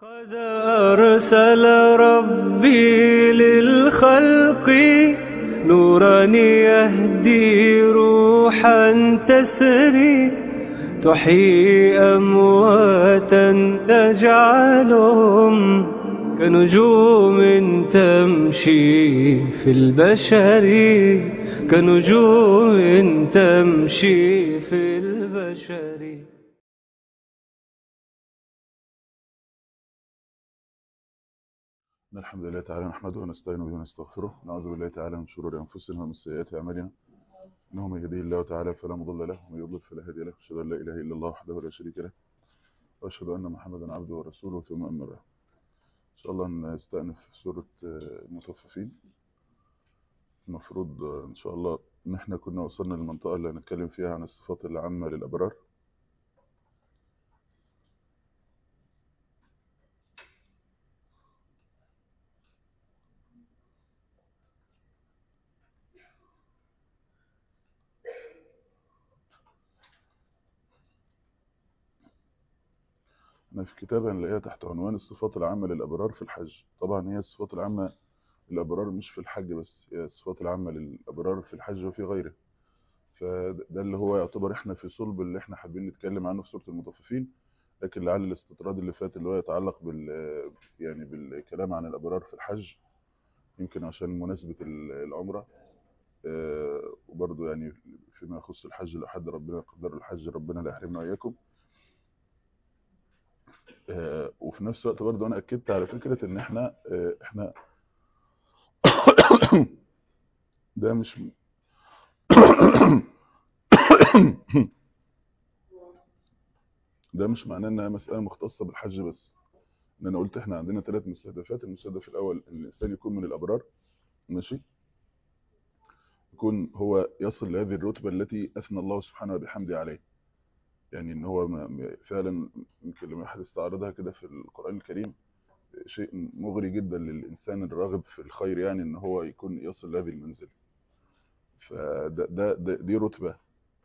قد أرسل ربي للخلق نورا يهدي روحا تسري تحيي أمواتا تجعلهم كنجوم تمشي في البشر كنجوم تمشي في البشر إن الحمد لله تعالى نحمده ونستعينه به ونستغفره نعوذ بالله تعالى من شرور أنفسنا ومن سيئات أعمالنا إنه من يهديه الله تعالى فلا مضل له ومن يضلل فلا هادي له أشهد أن لا إله إلا الله وحده لا شريك له وأشهد أن محمدا عبده ورسوله ثم أما بعد إن شاء الله نستأنف سورة المطففين المفروض إن شاء الله إن إحنا كنا وصلنا للمنطقة اللي هنتكلم فيها عن الصفات العامة للأبرار أنا في كتاب هنلاقيها تحت عنوان الصفات العامة للأبرار في الحج طبعا هي الصفات العامة للأبرار مش في الحج بس هي الصفات العامة للأبرار في الحج وفي غيره فده اللي هو يعتبر احنا في صلب اللي احنا حابين نتكلم عنه في سورة المطففين لكن لعل الاستطراد اللي فات اللي هو يتعلق بال يعني بالكلام عن الأبرار في الحج يمكن عشان مناسبة العمرة آه، وبرضه يعني فيما يخص الحج لو حد ربنا يقدر الحج ربنا لا يحرمنا وإياكم آه، وفي نفس الوقت برضه انا اكدت على فكره ان احنا آه، احنا ده مش ده مش معناه انها مساله مختصه بالحج بس ان انا قلت احنا عندنا ثلاث مستهدفات المستهدف الاول ان الانسان يكون من الابرار ماشي يكون هو يصل لهذه الرتبه التي اثنى الله سبحانه وبحمده عليه يعني ان هو ما- فعلا يمكن لما احد استعرضها كده في القران الكريم شيء مغري جدا للانسان الراغب في الخير يعني ان هو يكون يصل لهذه المنزله فده ده ده دي رتبه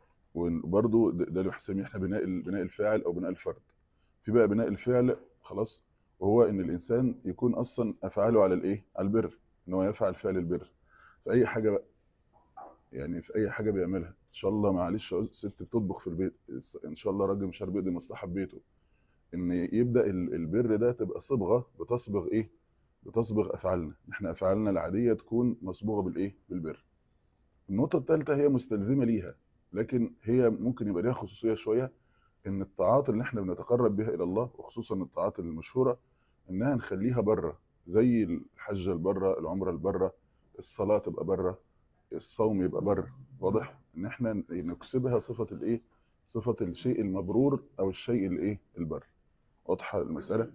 وبرضه ده ده اللي بنسميه احنا بناء ال- بناء الفاعل او بناء الفرد في بقى بناء الفعل خلاص وهو ان الانسان يكون اصلا افعاله على الايه على البر ان هو يفعل فعل البر في اي حاجه بقى يعني في اي حاجه بيعملها ان شاء الله معلش ست بتطبخ في البيت ان شاء الله راجل مش عارف بيقضي مصلحه في بيته ان يبدا ال- البر ده تبقى صبغه بتصبغ ايه بتصبغ افعالنا احنا افعالنا العاديه تكون مصبوغه بالايه بالبر النقطه الثالثه هي مستلزمه ليها لكن هي ممكن يبقى ليها خصوصيه شويه ان الطاعات اللي احنا بنتقرب بها الى الله وخصوصا الطاعات المشهوره انها نخليها بره زي الحجه البره العمره البره الصلاه تبقى بره الصوم يبقى بره واضح ان احنا نكسبها صفه الايه صفه الشيء المبرور او الشيء الايه البر واضحه المساله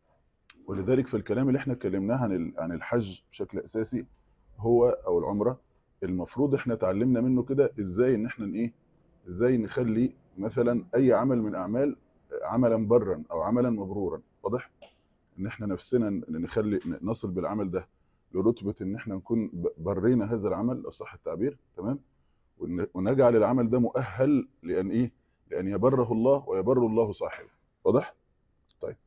ولذلك في الكلام اللي احنا اتكلمناه عن ال- عن الحج بشكل اساسي هو او العمره المفروض احنا اتعلمنا منه كده ازاي ان احنا ايه ازاي نخلي مثلا اي عمل من اعمال عملا برا او عملا مبرورا واضح ان احنا نفسنا نخلي نصل بالعمل ده لرتبه ان احنا نكون ب- برينا هذا العمل لو صح التعبير تمام ون- ونجعل العمل ده مؤهل لان ايه لان يبره الله ويبر الله صاحبه واضح طيب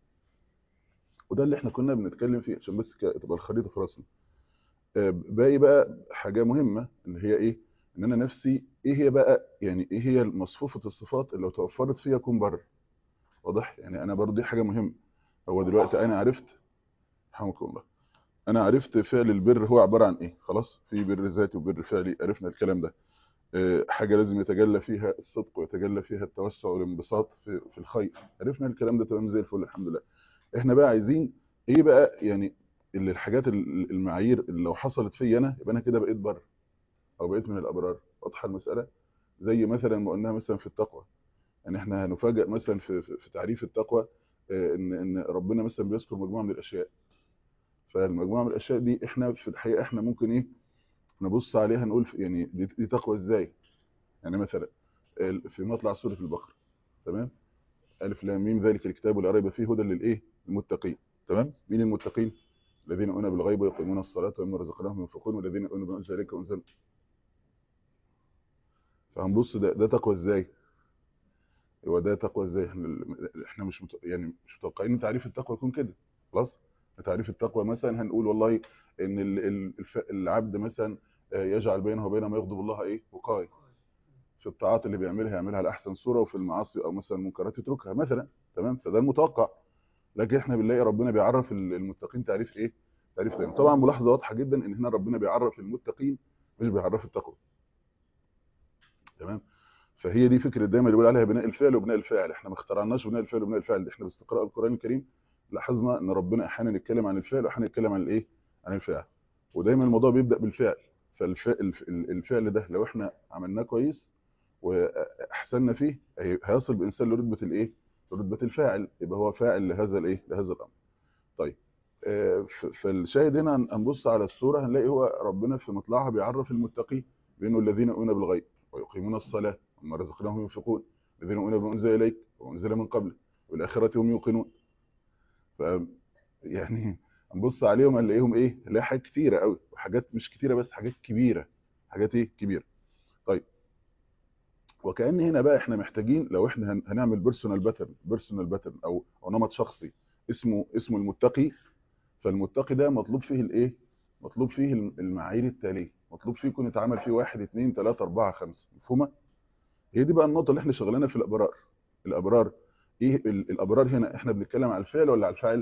وده اللي احنا كنا بنتكلم فيه عشان بس ك- تبقى الخريطه في راسنا آه، باقي بقى حاجه مهمه اللي هي ايه ان انا نفسي ايه هي بقى يعني ايه هي مصفوفه الصفات اللي لو توفرت فيها اكون بر واضح يعني انا برضه دي حاجه مهمه هو دلوقتي انا عرفت رحمكم الله انا عرفت فعل البر هو عباره عن ايه خلاص في بر ذاتي وبر فعلي عرفنا الكلام ده آه، حاجه لازم يتجلى فيها الصدق ويتجلى فيها التوسع والانبساط في في الخير عرفنا الكلام ده تمام زي الفل الحمد لله احنا بقى عايزين ايه بقى يعني اللي الحاجات ال- المعايير اللي لو حصلت فيا انا يبقى انا كده بقيت بر او بقيت من الابرار واضحه المساله زي مثلا ما قلناها مثلا في التقوى يعني احنا هنفاجئ مثلا في في في تعريف التقوى آه، ان ان ربنا مثلا بيذكر مجموعه من الاشياء فالمجموعه من الاشياء دي احنا في الحقيقه احنا ممكن ايه نبص عليها نقول في- يعني دي, دي تقوى ازاي يعني مثلا ال- في مطلع سوره البقره تمام الف لام ميم ذلك الكتاب لا ريب فيه هدى للايه المتقين تمام مين المتقين الذين يؤمنون بالغيب ويقيمون الصلاه ومما رزقناهم ينفقون والذين يؤمنون بما انزل اليك وانزل فهنبص ده ده تقوى ازاي هو ده تقوى ازاي احنا احنا مش مت... يعني مش متوقعين ان تعريف التقوى يكون كده خلاص تعريف التقوى مثلا هنقول والله ان ال- ال- الف- العبد مثلا آه، يجعل بينه وبين ما يغضب الله ايه وقايه في الطاعات اللي بيعملها يعملها على احسن صوره وفي المعاصي او مثلا المنكرات يتركها مثلا تمام فده المتوقع لكن احنا بنلاقي ربنا بيعرف ال- المتقين تعريف ايه تعريف تاني طبعا ملاحظه واضحه جدا ان هنا ربنا بيعرف المتقين مش بيعرف التقوى تمام فهي دي فكره دايما اللي بيقول عليها بناء الفعل وبناء الفاعل احنا ما اخترعناش بناء الفعل وبناء الفاعل دي احنا باستقراء القران الكريم لاحظنا ان ربنا احيانا يتكلم عن الفعل واحيانا يتكلم عن الايه عن الفعل ودايما الموضوع بيبدا بالفعل فالفعل ده لو احنا عملناه كويس واحسننا فيه هي- هيصل بانسان لرتبه الايه لرتبه الفاعل يبقى هو فاعل لهذا الايه لهذا الامر طيب آه، ف- فالشاهد هنا هن- هنبص على الصوره هنلاقي هو ربنا في مطلعها بيعرف المتقين بانه الذين يؤمنون بالغيب ويقيمون الصلاه وما رزقناهم ينفقون الذين يؤمنون بما انزل اليك وانزل من قبل والاخره هم يوقنون ف يعني هنبص عليهم هنلاقيهم ايه هنلاقي حاجات كتيره قوي وحاجات مش كتيره بس حاجات كبيره حاجات ايه كبيره طيب وكأن هنا بقى احنا محتاجين لو احنا هن- هنعمل بيرسونال باترن بيرسونال باترن او او نمط شخصي اسمه اسمه المتقي فالمتقي ده مطلوب فيه الايه مطلوب فيه الم- المعايير التاليه مطلوب فيه يكون يتعامل فيه واحد اثنين ثلاثة أربعة خمسة مفهومة هي دي بقى النقطة اللي احنا شغلنا في الأبرار الأبرار ايه ال- الأبرار هنا احنا بنتكلم على الفعل ولا على الفاعل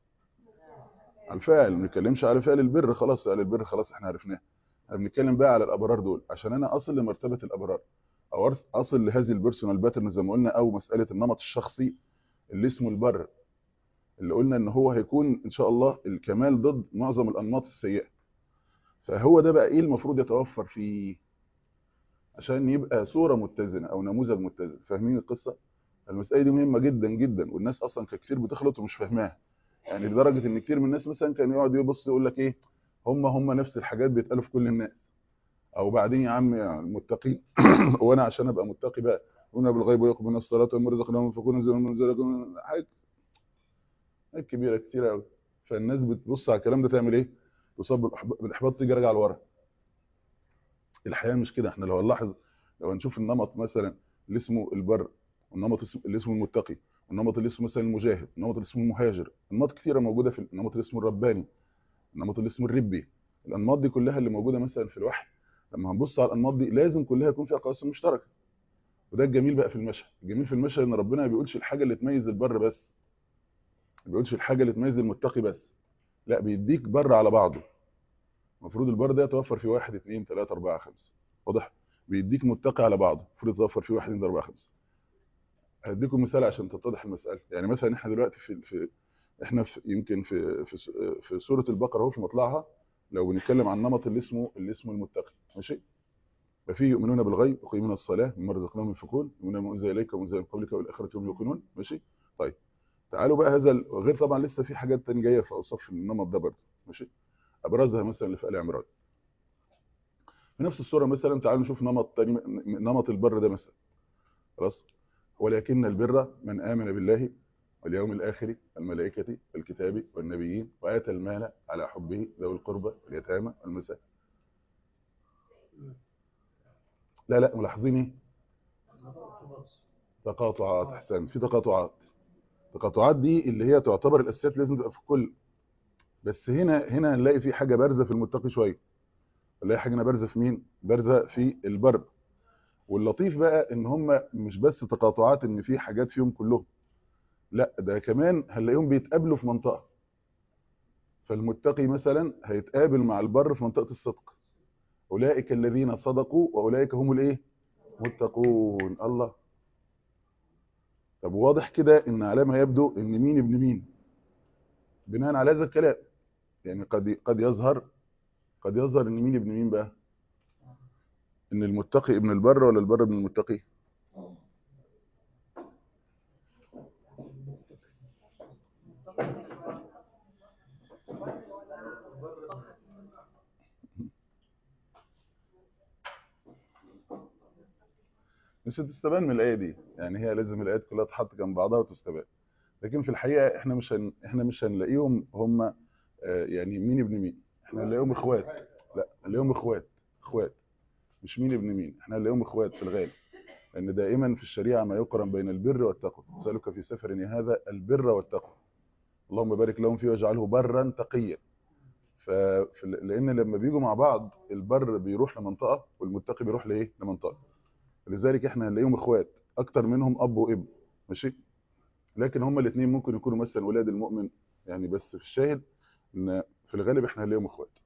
على الفاعل ما بنتكلمش على فعل البر خلاص فعل البر خلاص احنا عرفناه احنا بنتكلم بقى على الأبرار دول عشان انا اصل لمرتبة الأبرار او أرس- اصل لهذه البيرسونال باترن زي ما قلنا او مسألة النمط الشخصي اللي اسمه البر اللي قلنا ان هو هيكون ان شاء الله الكمال ضد معظم الانماط السيئه فهو ده بقى ايه المفروض يتوفر فيه عشان يبقى صوره متزنه او نموذج متزن فاهمين القصه المساله دي مهمه جدا جدا والناس اصلا كتير بتخلط ومش فاهماها يعني لدرجه ان كتير من الناس مثلا كان يقعد يبص يقول لك ايه هم هم نفس الحاجات بيتقالوا في كل الناس او بعدين يا عم يعني المتقين وانا عشان ابقى متقي بقى وانا بالغيب ويقبلون الصلاه وما رزقناهم ينفقون زي ما انزلكم حاجات حاجات كبيره كتير قوي فالناس بتبص على الكلام ده تعمل ايه تصاب بالإحب- بالاحباط تيجي راجع لورا الحياه مش كده احنا لو نلاحظ لو هنشوف النمط مثلا اللي اسمه البر والنمط اسم- اللي اسمه المتقي والنمط اللي اسمه مثلا المجاهد النمط اللي اسمه المهاجر انماط كتيره موجوده في النمط اللي اسمه الرباني النمط اللي اسمه الربي الانماط دي كلها اللي موجوده مثلا في الوحي لما هنبص على الانماط دي لازم كلها يكون فيها قواسم مشتركه وده الجميل بقى في المشهد الجميل في المشهد ان ربنا ما بيقولش الحاجه اللي تميز البر بس ما بيقولش الحاجه اللي تميز المتقي بس لا بيديك بر على بعضه المفروض البر ده يتوفر فيه واحد اثنين ثلاثة أربعة خمسة واضح بيديك متقي على بعضه المفروض يتوفر فيه واحد اثنين أربعة خمسة هديكم مثال عشان تتضح المسألة يعني مثلا احنا دلوقتي في, في احنا في يمكن في في في سورة البقرة اهو في مطلعها لو بنتكلم عن النمط اللي اسمه اللي اسمه المتقي ماشي ففي يؤمنون بالغيب يقيمون الصلاة مما رزقناهم ينفقون يؤمنون بما أنزل إليك وأنزل من قبلك والآخرة هم يوقنون ماشي طيب تعالوا بقى هذا ال- غير طبعا لسه في حاجات تانية جايه في اوصاف النمط ده برضه ماشي ابرزها مثلا اللي في ال عمران في نفس الصوره مثلا تعالوا نشوف نمط تاني م- نمط البر ده مثلا خلاص ولكن البر من امن بالله واليوم الاخر الملائكه والكتاب والنبيين واتى المال على حبه ذوي القربى واليتامى والمساكين لا لا ملاحظين ايه تقاطعات احسن في تقاطعات التقاطعات دي اللي هي تعتبر الاساسيات لازم تبقى في الكل بس هنا هنا هنلاقي في حاجه بارزه في المتقي شويه نلاقي حاجه هنا بارزه في مين بارزه في البر واللطيف بقى ان هم مش بس تقاطعات ان في حاجات فيهم كلهم لا ده كمان هنلاقيهم بيتقابلوا في منطقه فالمتقي مثلا هيتقابل مع البر في منطقه الصدق اولئك الذين صدقوا واولئك هم الايه متقون الله طب واضح كده ان على ما يبدو ان مين ابن مين بناء على هذا الكلام يعني قد قد يظهر قد يظهر ان مين ابن مين بقى ان المتقي ابن البر ولا البر ابن المتقي مش هتستبان من الايه دي يعني هي لازم الايات كلها تحط جنب بعضها وتستبان لكن في الحقيقه احنا مش هن... احنا مش هنلاقيهم هم آه، يعني مين ابن مين احنا هنلاقيهم اخوات لا هنلاقيهم اخوات اخوات مش مين ابن مين احنا هنلاقيهم اخوات في الغالب لان دائما في الشريعه ما يقرن بين البر والتقوى اسالك في سفرنا هذا البر والتقوى اللهم بارك لهم فيه واجعله برا تقيا ف... ف- لان لما بيجوا مع بعض البر بيروح لمنطقه والمتقي بيروح لايه لمنطقه لذلك احنا هنلاقيهم اخوات اكتر منهم اب وابن ماشي لكن هما الاثنين ممكن يكونوا مثلا ولاد المؤمن يعني بس في الشاهد ان في الغالب احنا هنلاقيهم اخوات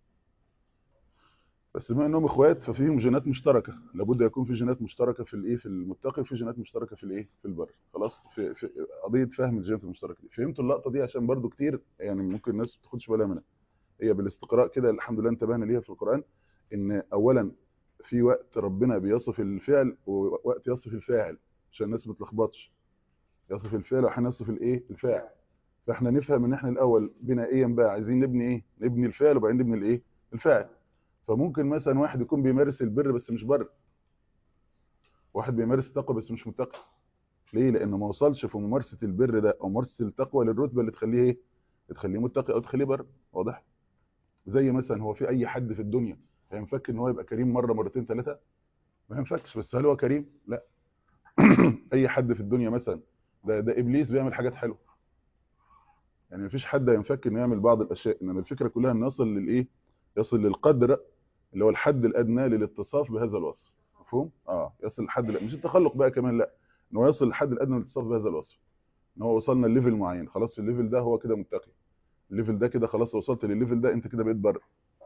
بس بما انهم اخوات ففيهم جينات مشتركه لابد يكون في جينات مشتركه في الايه في المتقي وفي جينات مشتركه في الايه في البر خلاص في, في قضيه فهم الجينات المشتركه دي فهمتوا اللقطه دي عشان برضو كتير يعني ممكن الناس ما تاخدش بالها منها هي بالاستقراء كده الحمد لله انتبهنا ليها في القران ان اولا في وقت ربنا بيصف الفعل ووقت يصف الفاعل عشان الناس ما تلخبطش يصف الفعل واحيانا يصف الايه الفاعل فاحنا نفهم ان احنا الاول بنائيا بقى عايزين نبني ايه نبني الفعل وبعدين نبني الايه الفاعل فممكن مثلا واحد يكون بيمارس البر بس مش بر واحد بيمارس التقوى بس مش متقي ليه لانه ما وصلش في ممارسه البر ده او ممارسه التقوى للرتبه اللي تخليه ايه تخليه متقي او تخليه بر واضح زي مثلا هو في اي حد في الدنيا هينفك ان هو يبقى كريم مره مرتين ثلاثه ما ينفكش بس هل هو كريم لا اي حد في الدنيا مثلا ده ده ابليس بيعمل حاجات حلوه يعني مفيش حد ينفك انه يعمل بعض الاشياء انما الفكره كلها ان يصل للايه يصل للقدر اللي هو الحد الادنى للاتصاف بهذا الوصف مفهوم اه يصل للحد لا مش التخلق بقى كمان لا ان هو يصل للحد الادنى للاتصاف بهذا الوصف ان هو وصلنا لليفل معين خلاص في الليفل ده هو كده متقي الليفل ده كده خلاص وصلت للليفل ده انت كده بقيت بر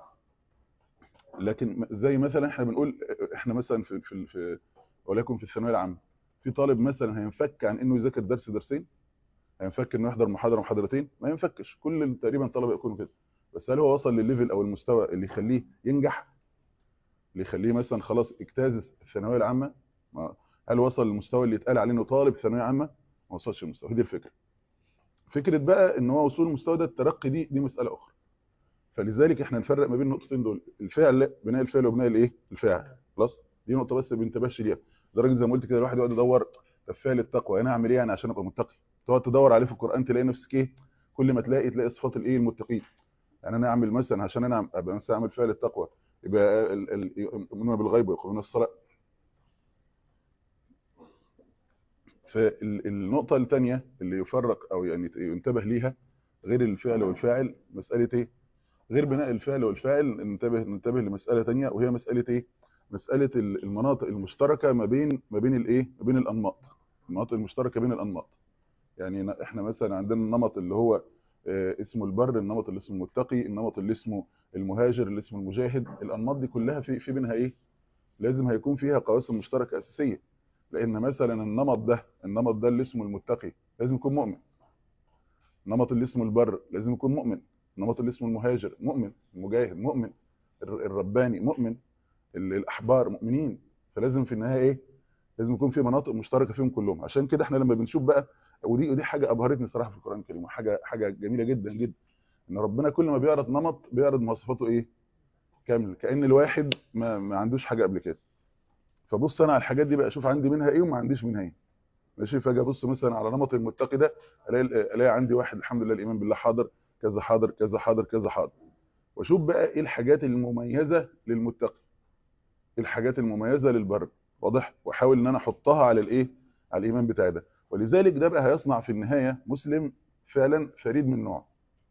لكن زي مثلا احنا بنقول احنا مثلا في في, في ولكن في الثانويه العامه في طالب مثلا هينفك عن انه يذاكر درس درسين هينفك انه يحضر محاضره محاضرتين ما ينفكش كل تقريبا الطلبه يكونوا كده بس هل هو وصل للليفل او المستوى اللي يخليه ينجح اللي يخليه مثلا خلاص اجتاز الثانويه العامه ما هل وصل للمستوى اللي يتقال عليه انه طالب ثانويه عامه ما وصلش للمستوى دي الفكره فكره بقى ان هو وصول المستوى ده الترقي دي دي مساله اخرى فلذلك احنا نفرق ما بين النقطتين دول الفعل بناء الفعل وبناء الايه الفاعل خلاص دي نقطه بس ما بنتبهش ليها لدرجه زي ما قلت كده الواحد يقعد يدور طب فعل التقوى انا اعمل ايه يعني عشان ابقى متقي تقعد تدور عليه في القران تلاقي نفسك ايه كل ما تلاقي تلاقي صفات الايه المتقين يعني انا اعمل مثلا عشان انا ابقى مثلا اعمل فعل التقوى يبقى يؤمنون بالغيب ويقيمون الصلاه فالنقطه الثانيه اللي يفرق او يعني ينتبه ليها غير الفعل والفاعل مساله ايه غير بناء الفعل والفاعل ننتبه ننتبه لمساله ثانيه وهي مساله ايه مساله المناطق المشتركه ما بين ما بين الايه ما بين الانماط المناطق المشتركه بين الانماط يعني احنا مثلا عندنا النمط اللي هو اسمه البر النمط اللي اسمه المتقي النمط اللي اسمه المهاجر اللي اسمه المجاهد الانماط دي كلها في في بينها ايه لازم هيكون فيها قواسم مشتركه اساسيه لان مثلا النمط ده النمط ده اللي اسمه المتقي لازم يكون مؤمن النمط اللي اسمه البر لازم يكون مؤمن النمط اللي اسمه المهاجر مؤمن المجاهد مؤمن الرباني مؤمن الاحبار مؤمنين فلازم في النهايه ايه لازم يكون في مناطق مشتركه فيهم كلهم عشان كده احنا لما بنشوف بقى ودي ودي حاجه ابهرتني صراحه في القران الكريم حاجه حاجه جميله جدا جدا ان ربنا كل ما بيعرض نمط بيعرض مواصفاته ايه كامل كان الواحد ما, ما عندوش حاجه قبل كده فبص انا على الحاجات دي بقى اشوف عندي منها ايه وما عنديش منها ايه ماشي فاجي ابص مثلا على نمط المتقي ده الاقي الاقي عندي واحد الحمد لله الايمان بالله حاضر كذا حاضر كذا حاضر كذا حاضر واشوف بقى ايه الحاجات المميزه للمتقي ايه الحاجات المميزه للبر واضح واحاول ان انا احطها على الايه على الايمان بتاعي ده ولذلك ده بقى هيصنع في النهايه مسلم فعلا فريد من نوعه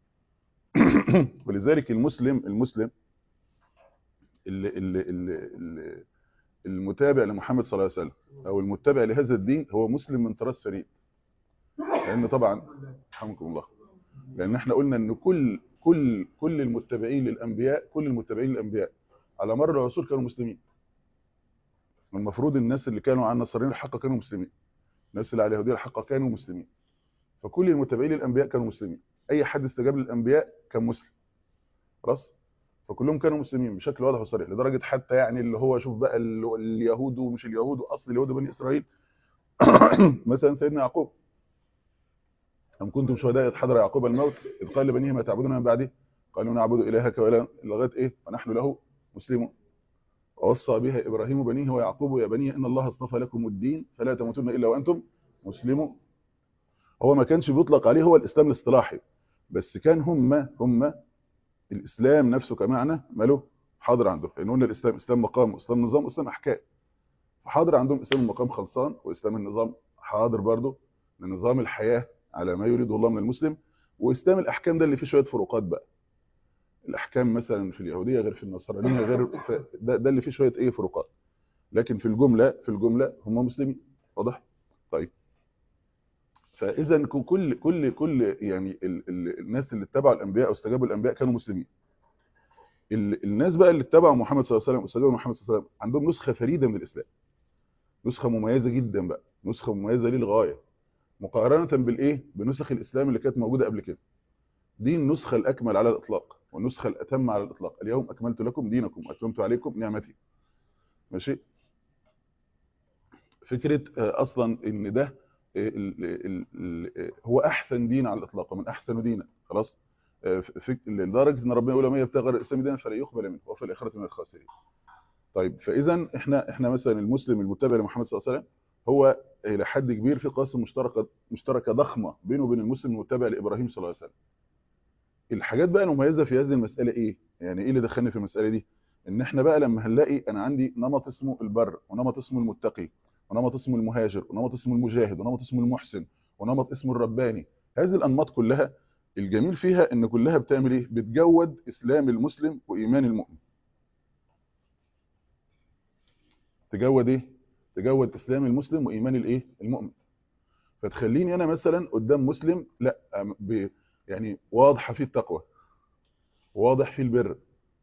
ولذلك المسلم المسلم اللي اللي اللي المتابع لمحمد صلى الله عليه وسلم او المتبع لهذا الدين هو مسلم من طراز فريد لان طبعا رحمكم الله لان احنا قلنا ان كل كل كل المتبعين للانبياء كل المتبعين للانبياء على مر العصور كانوا مسلمين المفروض الناس اللي كانوا على النصرانيه الحقه كانوا مسلمين الناس اللي على اليهوديه الحقه كانوا مسلمين فكل المتبعين للانبياء كانوا مسلمين اي حد استجاب للانبياء كان مسلم خلاص فكلهم كانوا مسلمين بشكل واضح وصريح لدرجه حتى يعني اللي هو شوف بقى اليهود ومش اليهود واصل اليهود بني اسرائيل مثلا سيدنا يعقوب أم كنتم شهداء إذ حضر يعقوب الموت إذ قال لبنيه ما تعبدون من بعده قالوا نعبد إلهك وإله لغاية إيه ونحن له مسلمون ووصى بها إبراهيم بنيه ويعقوب يا بني إن الله اصطفى لكم الدين فلا تموتن إلا وأنتم مسلمون هو ما كانش بيطلق عليه هو الإسلام الاصطلاحي بس كان هم هم الإسلام نفسه كمعنى ماله حاضر عنده لأن قلنا الإسلام إسلام مقام وإسلام نظام وإسلام أحكام فحاضر عندهم اسلام المقام خلصان واسلام النظام حاضر برضه لنظام الحياه على ما يريد الله من المسلم واسلام الاحكام ده اللي فيه شويه فروقات بقى الاحكام مثلا في اليهوديه غير في النصرانيه غير ف- ده, ده اللي فيه شويه ايه فروقات لكن في الجمله في الجمله هم مسلمين واضح طيب فاذا كل كل كل يعني ال ال الناس اللي اتبعوا الانبياء او استجابوا الانبياء كانوا مسلمين ال الناس بقى اللي اتبعوا محمد صلى الله عليه وسلم واستجابوا محمد صلى الله عليه وسلم عندهم نسخه فريده من الاسلام نسخه مميزه جدا بقى نسخه مميزه للغايه مقارنه بالايه بنسخ الاسلام اللي كانت موجوده قبل كده دي النسخه الاكمل على الاطلاق والنسخه الاتم على الاطلاق اليوم اكملت لكم دينكم واتممت عليكم نعمتي ماشي فكره آه، اصلا ان ده آه، ال- ال- ال- هو احسن دين على الاطلاق ومن احسن دينا خلاص آه، في لدرجه ان ربنا يقول من يبتغي غير الاسلام دينا فلا يقبل منه وفي الاخره من الخاسرين طيب فاذا احنا احنا مثلا المسلم المتبع لمحمد صلى الله عليه وسلم هو الى حد كبير في قاسم مشتركه مشتركه ضخمه بينه وبين المسلم المتبع لابراهيم صلى الله عليه وسلم الحاجات بقى المميزه في هذه المساله ايه يعني ايه اللي دخلني في المساله دي ان احنا بقى لما هنلاقي انا عندي نمط اسمه البر ونمط اسمه المتقي ونمط اسمه المهاجر ونمط اسمه المجاهد ونمط اسمه المحسن ونمط اسمه الرباني هذه الانماط كلها الجميل فيها ان كلها بتعمل ايه بتجود اسلام المسلم وايمان المؤمن تجود ايه تجود اسلام المسلم وايمان الايه المؤمن فتخليني انا مثلا قدام مسلم لا أم- ب- يعني واضحه فيه التقوى واضح فيه البر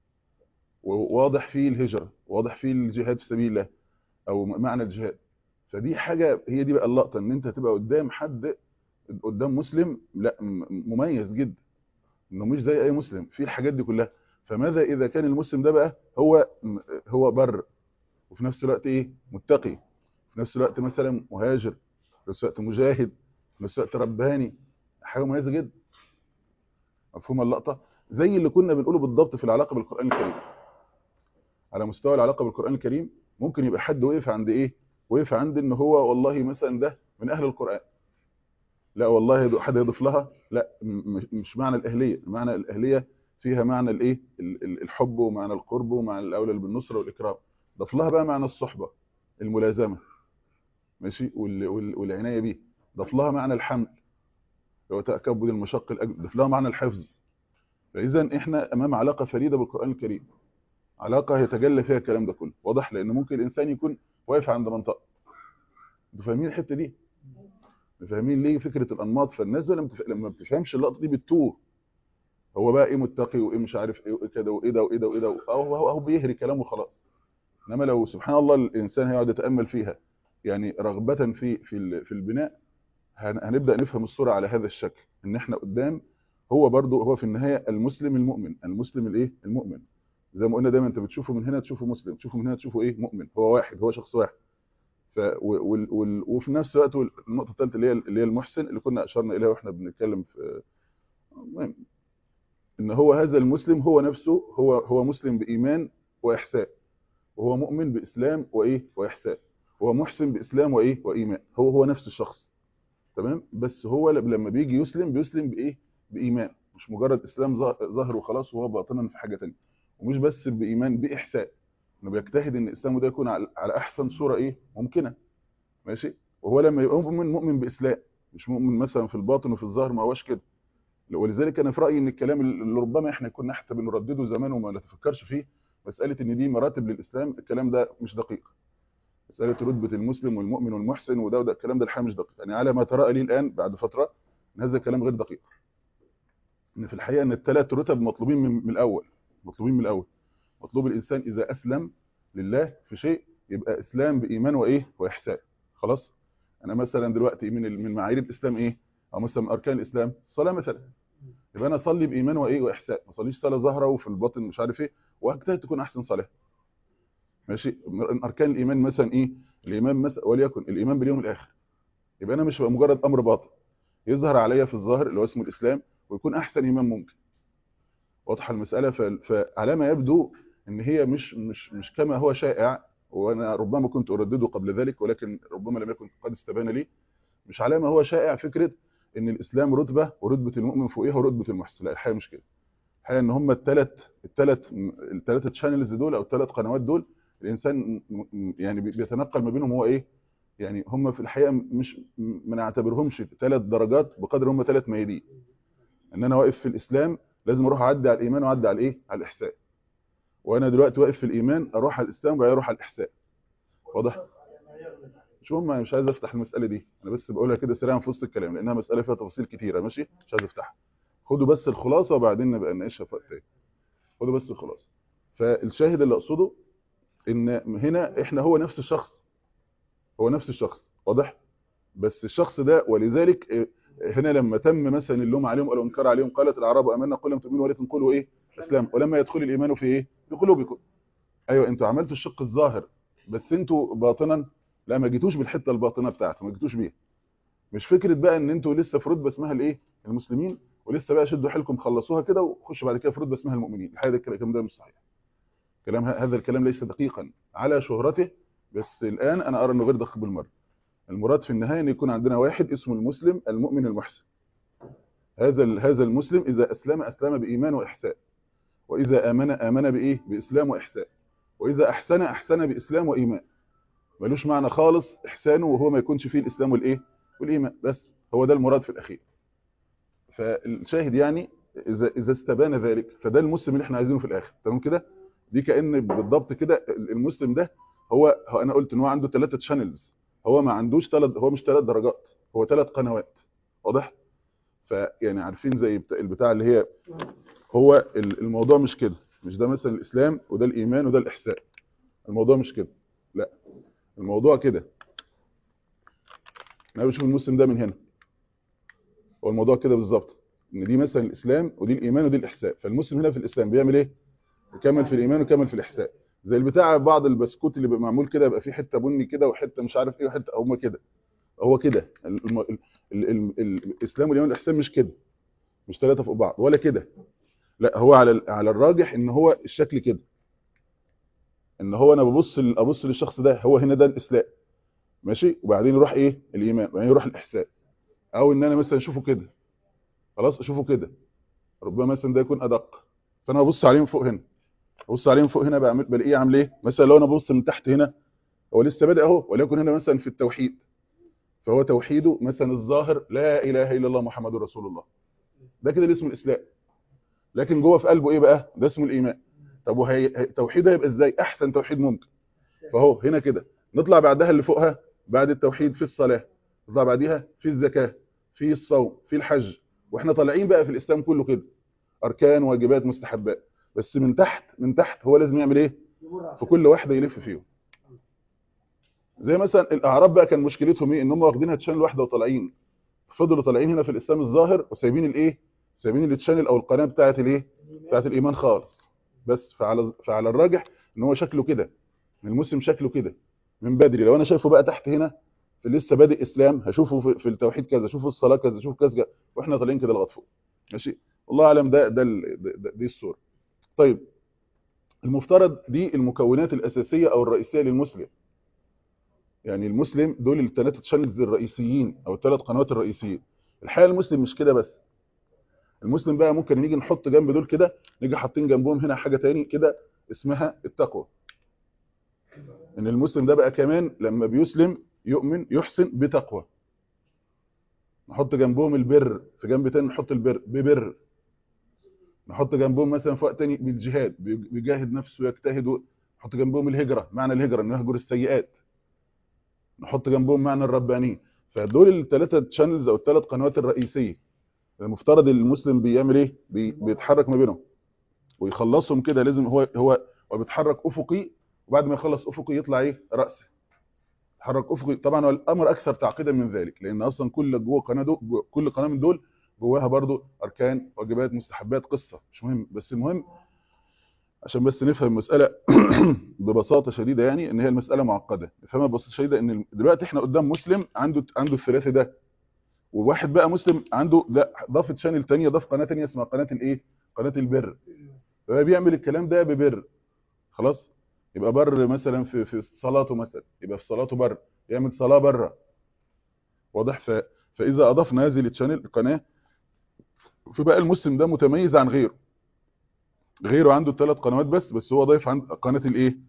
وواضح فيه الهجره واضح فيه الجهاد في سبيل الله او معنى الجهاد فدي حاجه هي دي بقى اللقطه ان انت تبقى قدام حد قدام مسلم لا م- مميز جدا انه مش زي اي مسلم في الحاجات دي كلها فماذا اذا كان المسلم ده بقى هو هو بر وفي نفس الوقت ايه متقي في نفس الوقت مثلا مهاجر في نفس الوقت مجاهد في نفس الوقت رباني حاجه مميزه جدا مفهوم اللقطه زي اللي كنا بنقوله بالضبط في العلاقه بالقران الكريم على مستوى العلاقه بالقران الكريم ممكن يبقى حد وقف عند ايه وقف عند ان هو والله مثلا ده من اهل القران لا والله يض- حد يضيف لها لا م- مش- مش معنى الاهليه معنى الاهليه فيها معنى الايه ال- ال- الحب ومعنى القرب ومعنى الاولى بالنصره والاكرام ضاف لها بقى معنى الصحبه الملازمه ماشي وال- وال- والعنايه بيه ضاف لها معنى الحمل اللي هو تكبد المشق الاجل ضاف لها معنى الحفظ فاذا احنا امام علاقه فريده بالقران الكريم علاقه يتجلى فيها الكلام ده كله واضح لان ممكن الانسان يكون واقف عند منطقه انتوا فاهمين الحته دي فاهمين ليه فكره الانماط فالناس دول لما بتف- لما بتفهمش اللقطه دي بتتوه هو بقى ايه متقي وايه مش عارف ايه وايه كده وايه ده وايه ده وايه ده هو هو هو بيهري كلامه خلاص انما لو سبحان الله الانسان هيقعد يتامل فيها يعني رغبه في في ال- في البناء هن- هنبدا نفهم الصوره على هذا الشكل ان احنا قدام هو برضو هو في النهايه المسلم المؤمن المسلم الايه المؤمن زي ما قلنا دايما انت بتشوفه من هنا تشوفه مسلم تشوفه من هنا تشوفه ايه مؤمن هو واحد هو شخص واحد ف و- وال- وال- وفي نفس الوقت وال- النقطه الثالثه اللي هي اللي هي المحسن اللي كنا اشرنا اليها واحنا بنتكلم في المهم ان هو هذا المسلم هو نفسه هو هو مسلم بايمان واحسان وهو مؤمن باسلام وايه واحسان هو محسن باسلام وايه وايمان هو هو نفس الشخص تمام بس هو لما بيجي يسلم بيسلم بايه بايمان مش مجرد اسلام ظا- ظاهر وخلاص وهو باطنا في حاجه ثانيه ومش بس بايمان باحسان انه بيجتهد ان اسلامه ده يكون على على احسن صوره ايه ممكنه ماشي وهو لما يبقى مؤمن مؤمن باسلام مش مؤمن مثلا في الباطن وفي الظاهر ما هوش كده ولذلك انا في رايي ان الكلام اللي ربما احنا كنا حتى بنردده زمان وما نتفكرش فيه مساله ان دي مراتب للاسلام الكلام ده مش دقيق مساله رتبه المسلم والمؤمن والمحسن وده وده الكلام ده الحقيقه مش دقيق يعني على ما ترى لي الان بعد فتره ان هذا الكلام غير دقيق ان في الحقيقه ان الثلاث رتب مطلوبين من, من الاول مطلوبين من الاول مطلوب الانسان اذا اسلم لله في شيء يبقى اسلام بايمان وايه واحسان خلاص انا مثلا دلوقتي من ال- من معايير الاسلام ايه او مثلا من اركان الاسلام الصلاه مثلا يبقى انا اصلي بايمان وايه واحسان ما اصليش صلاه ظاهره وفي الباطن مش عارف ايه واجتهد تكون احسن صلاه ماشي من اركان الايمان مثلا ايه الايمان مثلا وليكن الايمان باليوم الاخر يبقى انا مش بقى مجرد امر باطن يظهر عليا في الظاهر اللي هو اسمه الاسلام ويكون احسن ايمان ممكن واضحه المساله ف- فعلى ما يبدو ان هي مش مش مش كما هو شائع وانا ربما كنت اردده قبل ذلك ولكن ربما لم يكن قد استبان لي مش على ما هو شائع فكره ان الاسلام رتبه ورتبه المؤمن فوقيها ورتبه المحسن لا الحقيقه مش كده الحقيقه ان هم الثلاث الثلاث الثلاثه تشانلز دول او الثلاث قنوات دول الانسان م- م- يعني بي- بيتنقل ما بينهم هو ايه يعني هم في الحقيقه مش م- ما نعتبرهمش ثلاث درجات بقدر هم ثلاث ميادين ان انا واقف في الاسلام لازم اروح اعدي على الايمان واعدي على الايه على الاحسان وانا دلوقتي واقف في الايمان اروح على الاسلام وبعدين اروح على الاحسان واضح مش مهم انا مش عايز افتح المساله دي انا بس بقولها كده سريعا في وسط الكلام لانها مساله فيها تفاصيل كتيره ماشي مش عايز افتحها خدوا بس الخلاصه وبعدين نبقى نناقشها في وقت تاني خدوا بس الخلاصه فالشاهد اللي اقصده ان هنا احنا هو نفس الشخص هو نفس الشخص واضح بس الشخص ده ولذلك آه، هنا لما تم مثلا اللوم عليهم او الانكار عليهم قالت الاعراب امنا قل لم تؤمنوا ولكن قولوا ايه اسلام ولما يدخل الايمان في ايه في قلوبكم ايوه انتوا عملتوا الشق الظاهر بس انتوا باطنا لا ما جيتوش بالحته الباطنه بتاعته ما جيتوش بيها مش فكره بقى ان انتوا لسه في رتبه اسمها الايه المسلمين ولسه بقى شدوا حيلكم خلصوها كده وخشوا بعد كده في رتبه اسمها المؤمنين الحقيقه ده الكلام ده مش صحيح كلام هذا الكلام ليس دقيقا على شهرته بس الان انا ارى انه غير دقيق بالمره المراد في النهايه ان يكون عندنا واحد اسمه المسلم المؤمن المحسن هذا ال- هذا المسلم اذا اسلم اسلم بايمان واحسان واذا امن امن بايه باسلام واحسان واذا احسن احسن باسلام وايمان ملوش معنى خالص احسانه وهو ما يكونش فيه الاسلام والايه والايمان بس هو ده المراد في الاخير فالشاهد يعني اذا اذا استبان ذلك فده المسلم اللي احنا عايزينه في الاخر تمام كده دي كان بالضبط كده المسلم ده هو, هو انا قلت ان هو عنده ثلاثه شانلز هو ما عندوش ثلاث هو مش ثلاث درجات هو ثلاث قنوات واضح فيعني عارفين زي بتاع- البتاع اللي هي هو ال- الموضوع مش كده مش ده مثلا الاسلام وده الايمان وده الاحسان الموضوع مش كده لا الموضوع كده انا بشوف المسلم ده من هنا هو الموضوع كده بالظبط ان دي مثلا الاسلام ودي الايمان ودي الاحسان فالمسلم هنا في الاسلام بيعمل ايه يكمل في الايمان ويكمل في الاحسان زي البتاع بعض البسكوت اللي بيبقى معمول كده يبقى فيه حته بني كده وحته مش عارف ايه وحته هم كده هو كده الم- ال- ال- ال- ال- الاسلام والايمان والاحسان مش كده مش ثلاثه فوق بعض ولا كده لا هو على ال- على الراجح ان هو الشكل كده ان هو انا ببص ل- ابص للشخص ده هو هنا ده الاسلام ماشي وبعدين يروح ايه الايمان وبعدين يروح الاحسان او ان انا مثلا اشوفه كده خلاص اشوفه كده ربما مثلا ده يكون ادق فانا ببص عليه من فوق هنا ببص عليه من فوق هنا بعمل بلاقيه عامل ايه مثلا لو انا ببص من تحت هنا هو لسه بادئ اهو وليكن هنا مثلا في التوحيد فهو توحيده مثلا الظاهر لا اله الا الله محمد رسول الله ده كده اللي اسمه الاسلام لكن جوه في قلبه ايه بقى ده اسمه الايمان طب وهي هي- توحيده هيبقى ازاي احسن توحيد ممكن فهو هنا كده نطلع بعدها اللي فوقها بعد التوحيد في الصلاه نطلع بعديها في الزكاه في الصوم في الحج واحنا طالعين بقى في الاسلام كله كده اركان واجبات مستحبات بس من تحت من تحت هو لازم يعمل ايه في كل واحده يلف فيهم زي مثلا الاعراب بقى كان مشكلتهم ايه ان هم واخدينها تشانل واحده وطالعين فضلوا طالعين هنا في الاسلام الظاهر وسايبين الايه سايبين التشانل او القناه بتاعه الايه بتاعه الايمان خالص بس فعلى فعلى الراجح ان هو شكله كده ان المسلم شكله كده من بدري لو انا شايفه بقى تحت هنا في لسه بادئ اسلام هشوفه في, في التوحيد كذا اشوفه الصلاه كذا اشوفه كذا واحنا طالعين كده لغايه فوق ماشي والله اعلم ده ده, ال- ده, ده دي الصوره طيب المفترض دي المكونات الاساسيه او الرئيسيه للمسلم يعني المسلم دول الثلاثه شانلز الرئيسيين او الثلاث قنوات الرئيسيين الحقيقه المسلم مش كده بس المسلم بقى ممكن نيجي نحط جنب دول كده نيجي حاطين جنبهم هنا حاجه تاني كده اسمها التقوى ان المسلم ده بقى كمان لما بيسلم يؤمن يحسن بتقوى نحط جنبهم البر في جنب تاني نحط البر ببر نحط جنبهم مثلا في وقت تاني بالجهاد بيجاهد نفسه يجتهد نحط جنبهم الهجره معنى الهجره انه يهجر السيئات نحط جنبهم معنى الربانيه فدول الثلاثه شانلز او الثلاث قنوات الرئيسيه المفترض المسلم بيعمل ايه بي بيتحرك ما بينهم ويخلصهم كده لازم هو هو هو بيتحرك افقي وبعد ما يخلص افقي يطلع ايه راسي يتحرك افقي طبعا هو الامر اكثر تعقيدا من ذلك لان اصلا كل جوه قناه دول جوه كل قناه من دول جواها برضو اركان واجبات مستحبات قصه مش مهم بس المهم عشان بس نفهم المساله ببساطه شديده يعني ان هي المساله معقده نفهمها ببساطه شديده ان دلوقتي احنا قدام مسلم عنده عنده الثلاثي ده وواحد بقى مسلم عنده ده ضاف شانل ثانيه ضاف قناه ثانيه اسمها قناه الايه قناه البر فهو بيعمل الكلام ده ببر خلاص يبقى بر مثلا في في صلاته مثلا يبقى في صلاته بر يعمل صلاه بره واضح ف... فاذا اضفنا هذه التشانل القناه فبقى المسلم ده متميز عن غيره غيره عنده ثلاث قنوات بس بس هو ضايف عند قناه الايه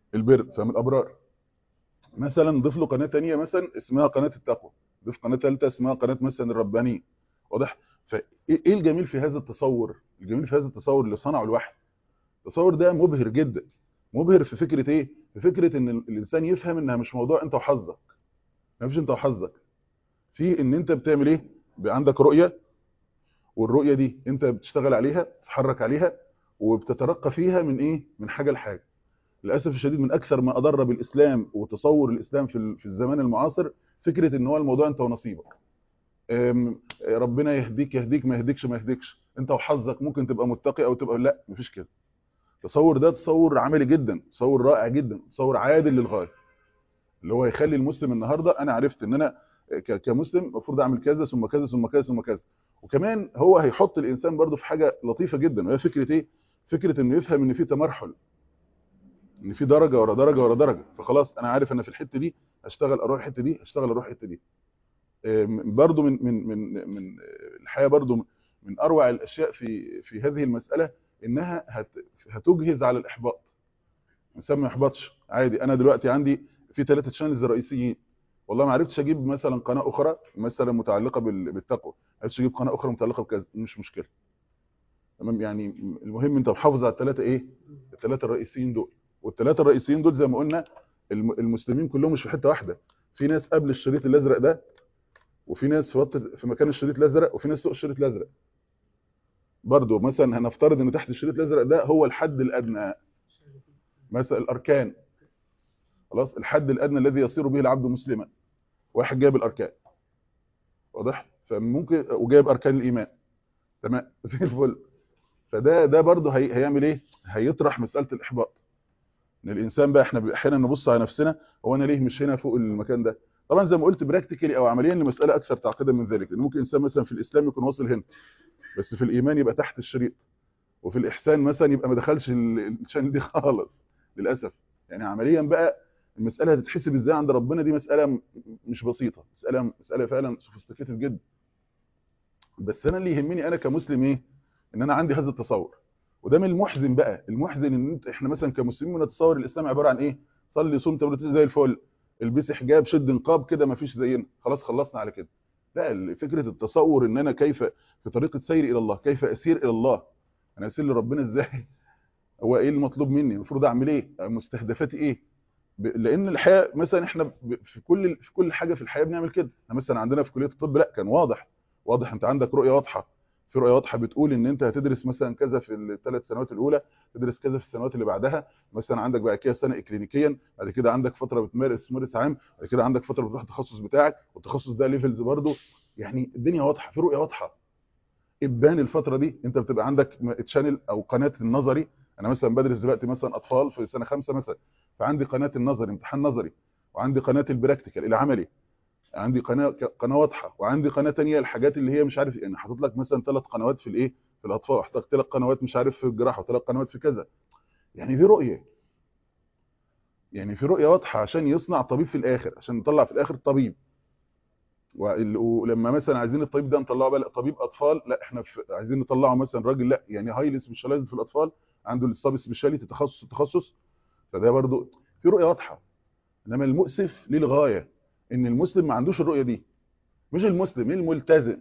البر فمن الابرار مثلا نضيف له قناه ثانيه مثلا اسمها قناه التقوى نضيف قناه ثالثه اسمها قناه مثلا الربانيه واضح فايه إيه الجميل في هذا التصور الجميل في هذا التصور اللي صنعه الوحي التصور ده مبهر جدا مبهر في فكره ايه في فكره ان الانسان يفهم انها مش موضوع انت وحظك ما فيش انت وحظك في ان انت بتعمل ايه بيبقى عندك رؤيه والرؤيه دي انت بتشتغل عليها تتحرك عليها وبتترقى فيها من ايه من حاجه لحاجه للاسف الشديد من اكثر ما اضر بالاسلام وتصور الاسلام في ال- في الزمان المعاصر فكره ان هو الموضوع انت ونصيبك أم، ربنا يهديك يهديك ما يهديكش ما يهديكش انت وحظك ممكن تبقى متقي او تبقى لا مفيش كده التصور ده تصور عملي جدا تصور رائع جدا تصور عادل للغايه اللي هو يخلي المسلم النهارده انا عرفت ان انا ك- كمسلم المفروض اعمل كذا ثم كذا ثم كذا ثم كذا وكمان هو هيحط الانسان برضه في حاجه لطيفه جدا وهي فكره ايه فكره انه يفهم ان في تمرحل ان في درجه ورا درجه ورا درجه فخلاص انا عارف انا في الحته دي هشتغل اروح الحته دي هشتغل اروح الحته دي آم، برضو من من من من الحقيقه برضو من اروع الاشياء في في هذه المساله انها هت هتجهز على الاحباط الانسان ما يحبطش عادي انا دلوقتي عندي في ثلاثه شانلز رئيسيين والله ما عرفتش اجيب مثلا قناه اخرى مثلا متعلقه بال- بالتقوى ما عرفتش اجيب قناه اخرى متعلقه بكذا مش مشكله تمام يعني المهم انت محافظ على الثلاثه ايه الثلاثه الرئيسيين دول والثلاثه الرئيسيين دول زي ما قلنا الم- المسلمين كلهم مش في حته واحده في ناس قبل الشريط الازرق ده وفي ناس في وط- في مكان الشريط الازرق وفي ناس فوق الشريط الازرق برضو مثلا هنفترض ان تحت الشريط الازرق ده هو الحد الادنى مثلا الاركان خلاص الحد الادنى الذي يصير به العبد مسلما واحد جايب الاركان واضح فممكن وجايب اركان الايمان تمام زي الفل فده ده برضه هي هيعمل ايه هيطرح مساله الاحباط ان الانسان بقى احنا احيانا نبص على نفسنا هو انا ليه مش هنا فوق المكان ده طبعا زي ما قلت براكتيكالي او عمليا لمساله اكثر تعقيدا من ذلك لان ممكن انسان مثلا في الاسلام يكون واصل هنا بس في الايمان يبقى تحت الشريط وفي الاحسان مثلا يبقى ما دخلش ال- الشان دي خالص للاسف يعني عمليا بقى المساله هتتحسب ازاي عند ربنا دي مساله م- مش بسيطه مساله مساله فعلا سوفيستيكيتد جدا بس انا اللي يهمني انا كمسلم ايه ان انا عندي هذا التصور وده من المحزن بقى المحزن ان انت احنا مثلا كمسلمين بنتصور الاسلام عباره عن ايه صلي صوم تولد زي الفل البسي حجاب شد نقاب كده ما فيش زينا خلاص خلصنا على كده لا فكره التصور ان انا كيف في طريقه سيري الى الله كيف اسير الى الله انا اسير لربنا ازاي هو ايه المطلوب مني المفروض اعمل ايه مستهدفاتي ايه ب- لان الحياه مثلا احنا ب- في كل في كل حاجه في الحياه بنعمل كده احنا مثلا عندنا في كليه الطب لا كان واضح واضح انت عندك رؤيه واضحه في رؤيه واضحه بتقول ان انت هتدرس مثلا كذا في الثلاث سنوات الاولى تدرس كذا في السنوات اللي بعدها مثلا عندك بعد كده سنه اكلينيكيا بعد كده عندك فتره بتمارس ممارس عام بعد كده عندك فتره بتروح التخصص بتاعك والتخصص ده ليفلز برضه يعني الدنيا واضحه في رؤيه واضحه ابان الفتره دي انت بتبقى عندك تشانل او قناه النظري انا مثلا بدرس دلوقتي مثلا اطفال في سنه خمسة مثلا فعندي قناه النظري امتحان نظري وعندي قناه البراكتيكال العملي عندي قناه قناه واضحه وعندي قناه تانية الحاجات اللي هي مش عارف يعني حاطط لك مثلا ثلاث قنوات في الايه في الاطفال حاطط لك قنوات مش عارف في الجراحه وثلاث قنوات في كذا يعني في رؤيه يعني في رؤيه واضحه عشان يصنع طبيب في الاخر عشان نطلع في الاخر طبيب وال- ولما مثلا عايزين الطبيب ده نطلعه بقى لا، طبيب اطفال لا احنا في عايزين نطلعه مثلا راجل لا يعني هايلي سبيشالايزد في الاطفال عنده السب سبيشاليتي تخصص التخصص فده برضو في رؤيه واضحه انما المؤسف للغايه ان المسلم ما عندوش الرؤيه دي مش المسلم الملتزم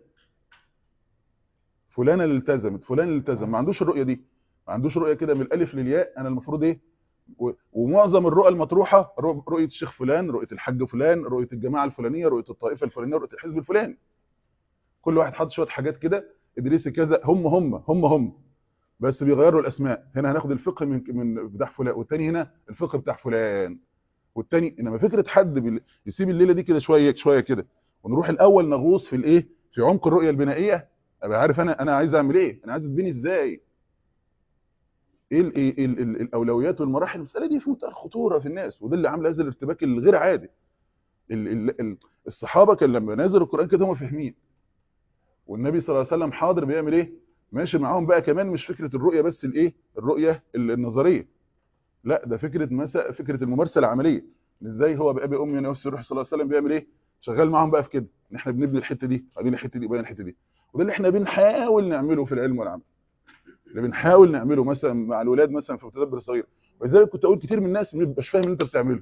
فلان اللي التزمت فلان اللي التزم ما عندوش الرؤيه دي ما عندوش رؤيه كده من الالف للياء انا المفروض ايه و- ومعظم الرؤى المطروحه رؤ- رؤيه الشيخ فلان رؤيه الحاج فلان رؤيه الجماعه الفلانيه رؤيه الطائفه الفلانيه رؤيه الحزب الفلاني كل واحد حاطط شويه حاجات كده ادريسي كذا هم هم هم هم بس بيغيروا الاسماء هنا هناخد الفقه من من بتاع فلان والتاني هنا الفقه بتاع فلان والتاني انما فكره حد بال- يسيب الليله دي كده شويه شويه كده ونروح الاول نغوص في الايه في عمق الرؤيه البنائيه ابقى عارف انا انا عايز اعمل ايه انا عايز اتبني ازاي ايه ال إيه ال ال الاولويات والمراحل المساله دي في منتهى الخطوره في الناس وده اللي عامل هذا الارتباك الغير عادي ال ال ال الصحابه كان لما نزل القران كده هم فاهمين والنبي صلى الله عليه وسلم حاضر بيعمل ايه ماشي معاهم بقى كمان مش فكره الرؤيه بس الايه الرؤيه ال- النظريه لا ده فكره مثلا فكره الممارسه العمليه ازاي هو بابي امي نفس الروح صلى الله عليه وسلم بيعمل ايه شغال معاهم بقى في كده ان احنا بنبني الحته دي بعدين الحته دي وبعدين الحته دي وده اللي احنا بنحاول نعمله في العلم والعمل اللي بنحاول نعمله مثلا مع الولاد مثلا في متدبر الصغير ولذلك كنت اقول كتير من الناس ما بيبقاش فاهم اللي انت بتعمله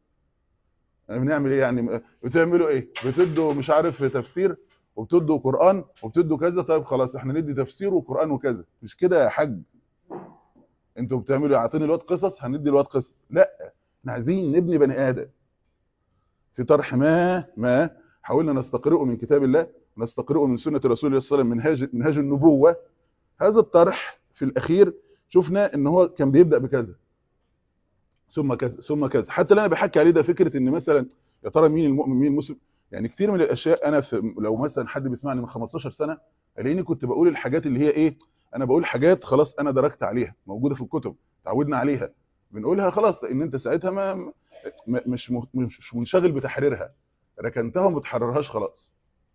يعني بنعمل ايه يعني بتعملوا ايه بتدوا مش عارف تفسير وبتدوا قران وبتدوا كذا طيب خلاص احنا ندي تفسير وقران وكذا مش كده يا حاج انتوا بتعملوا اعطيني الواد قصص هندي الواد قصص لا احنا عايزين نبني بني ادم في طرح ما ما حاولنا نستقرئه من كتاب الله نستقرئه من سنه رسول الله صلى الله عليه وسلم منهاج منهاج النبوه هذا الطرح في الاخير شفنا ان هو كان بيبدا بكذا ثم كذا ثم كذا حتى اللي انا بحكي عليه ده فكره ان مثلا يا ترى مين المؤمن مين المسلم يعني كتير من الاشياء انا في لو مثلا حد بيسمعني من 15 سنه الاقيني كنت بقول الحاجات اللي هي ايه انا بقول حاجات خلاص انا دركت عليها موجوده في الكتب تعودنا عليها بنقولها خلاص لان انت ساعتها ما م- مش م- مش منشغل بتحريرها ركنتها وما بتحررهاش خلاص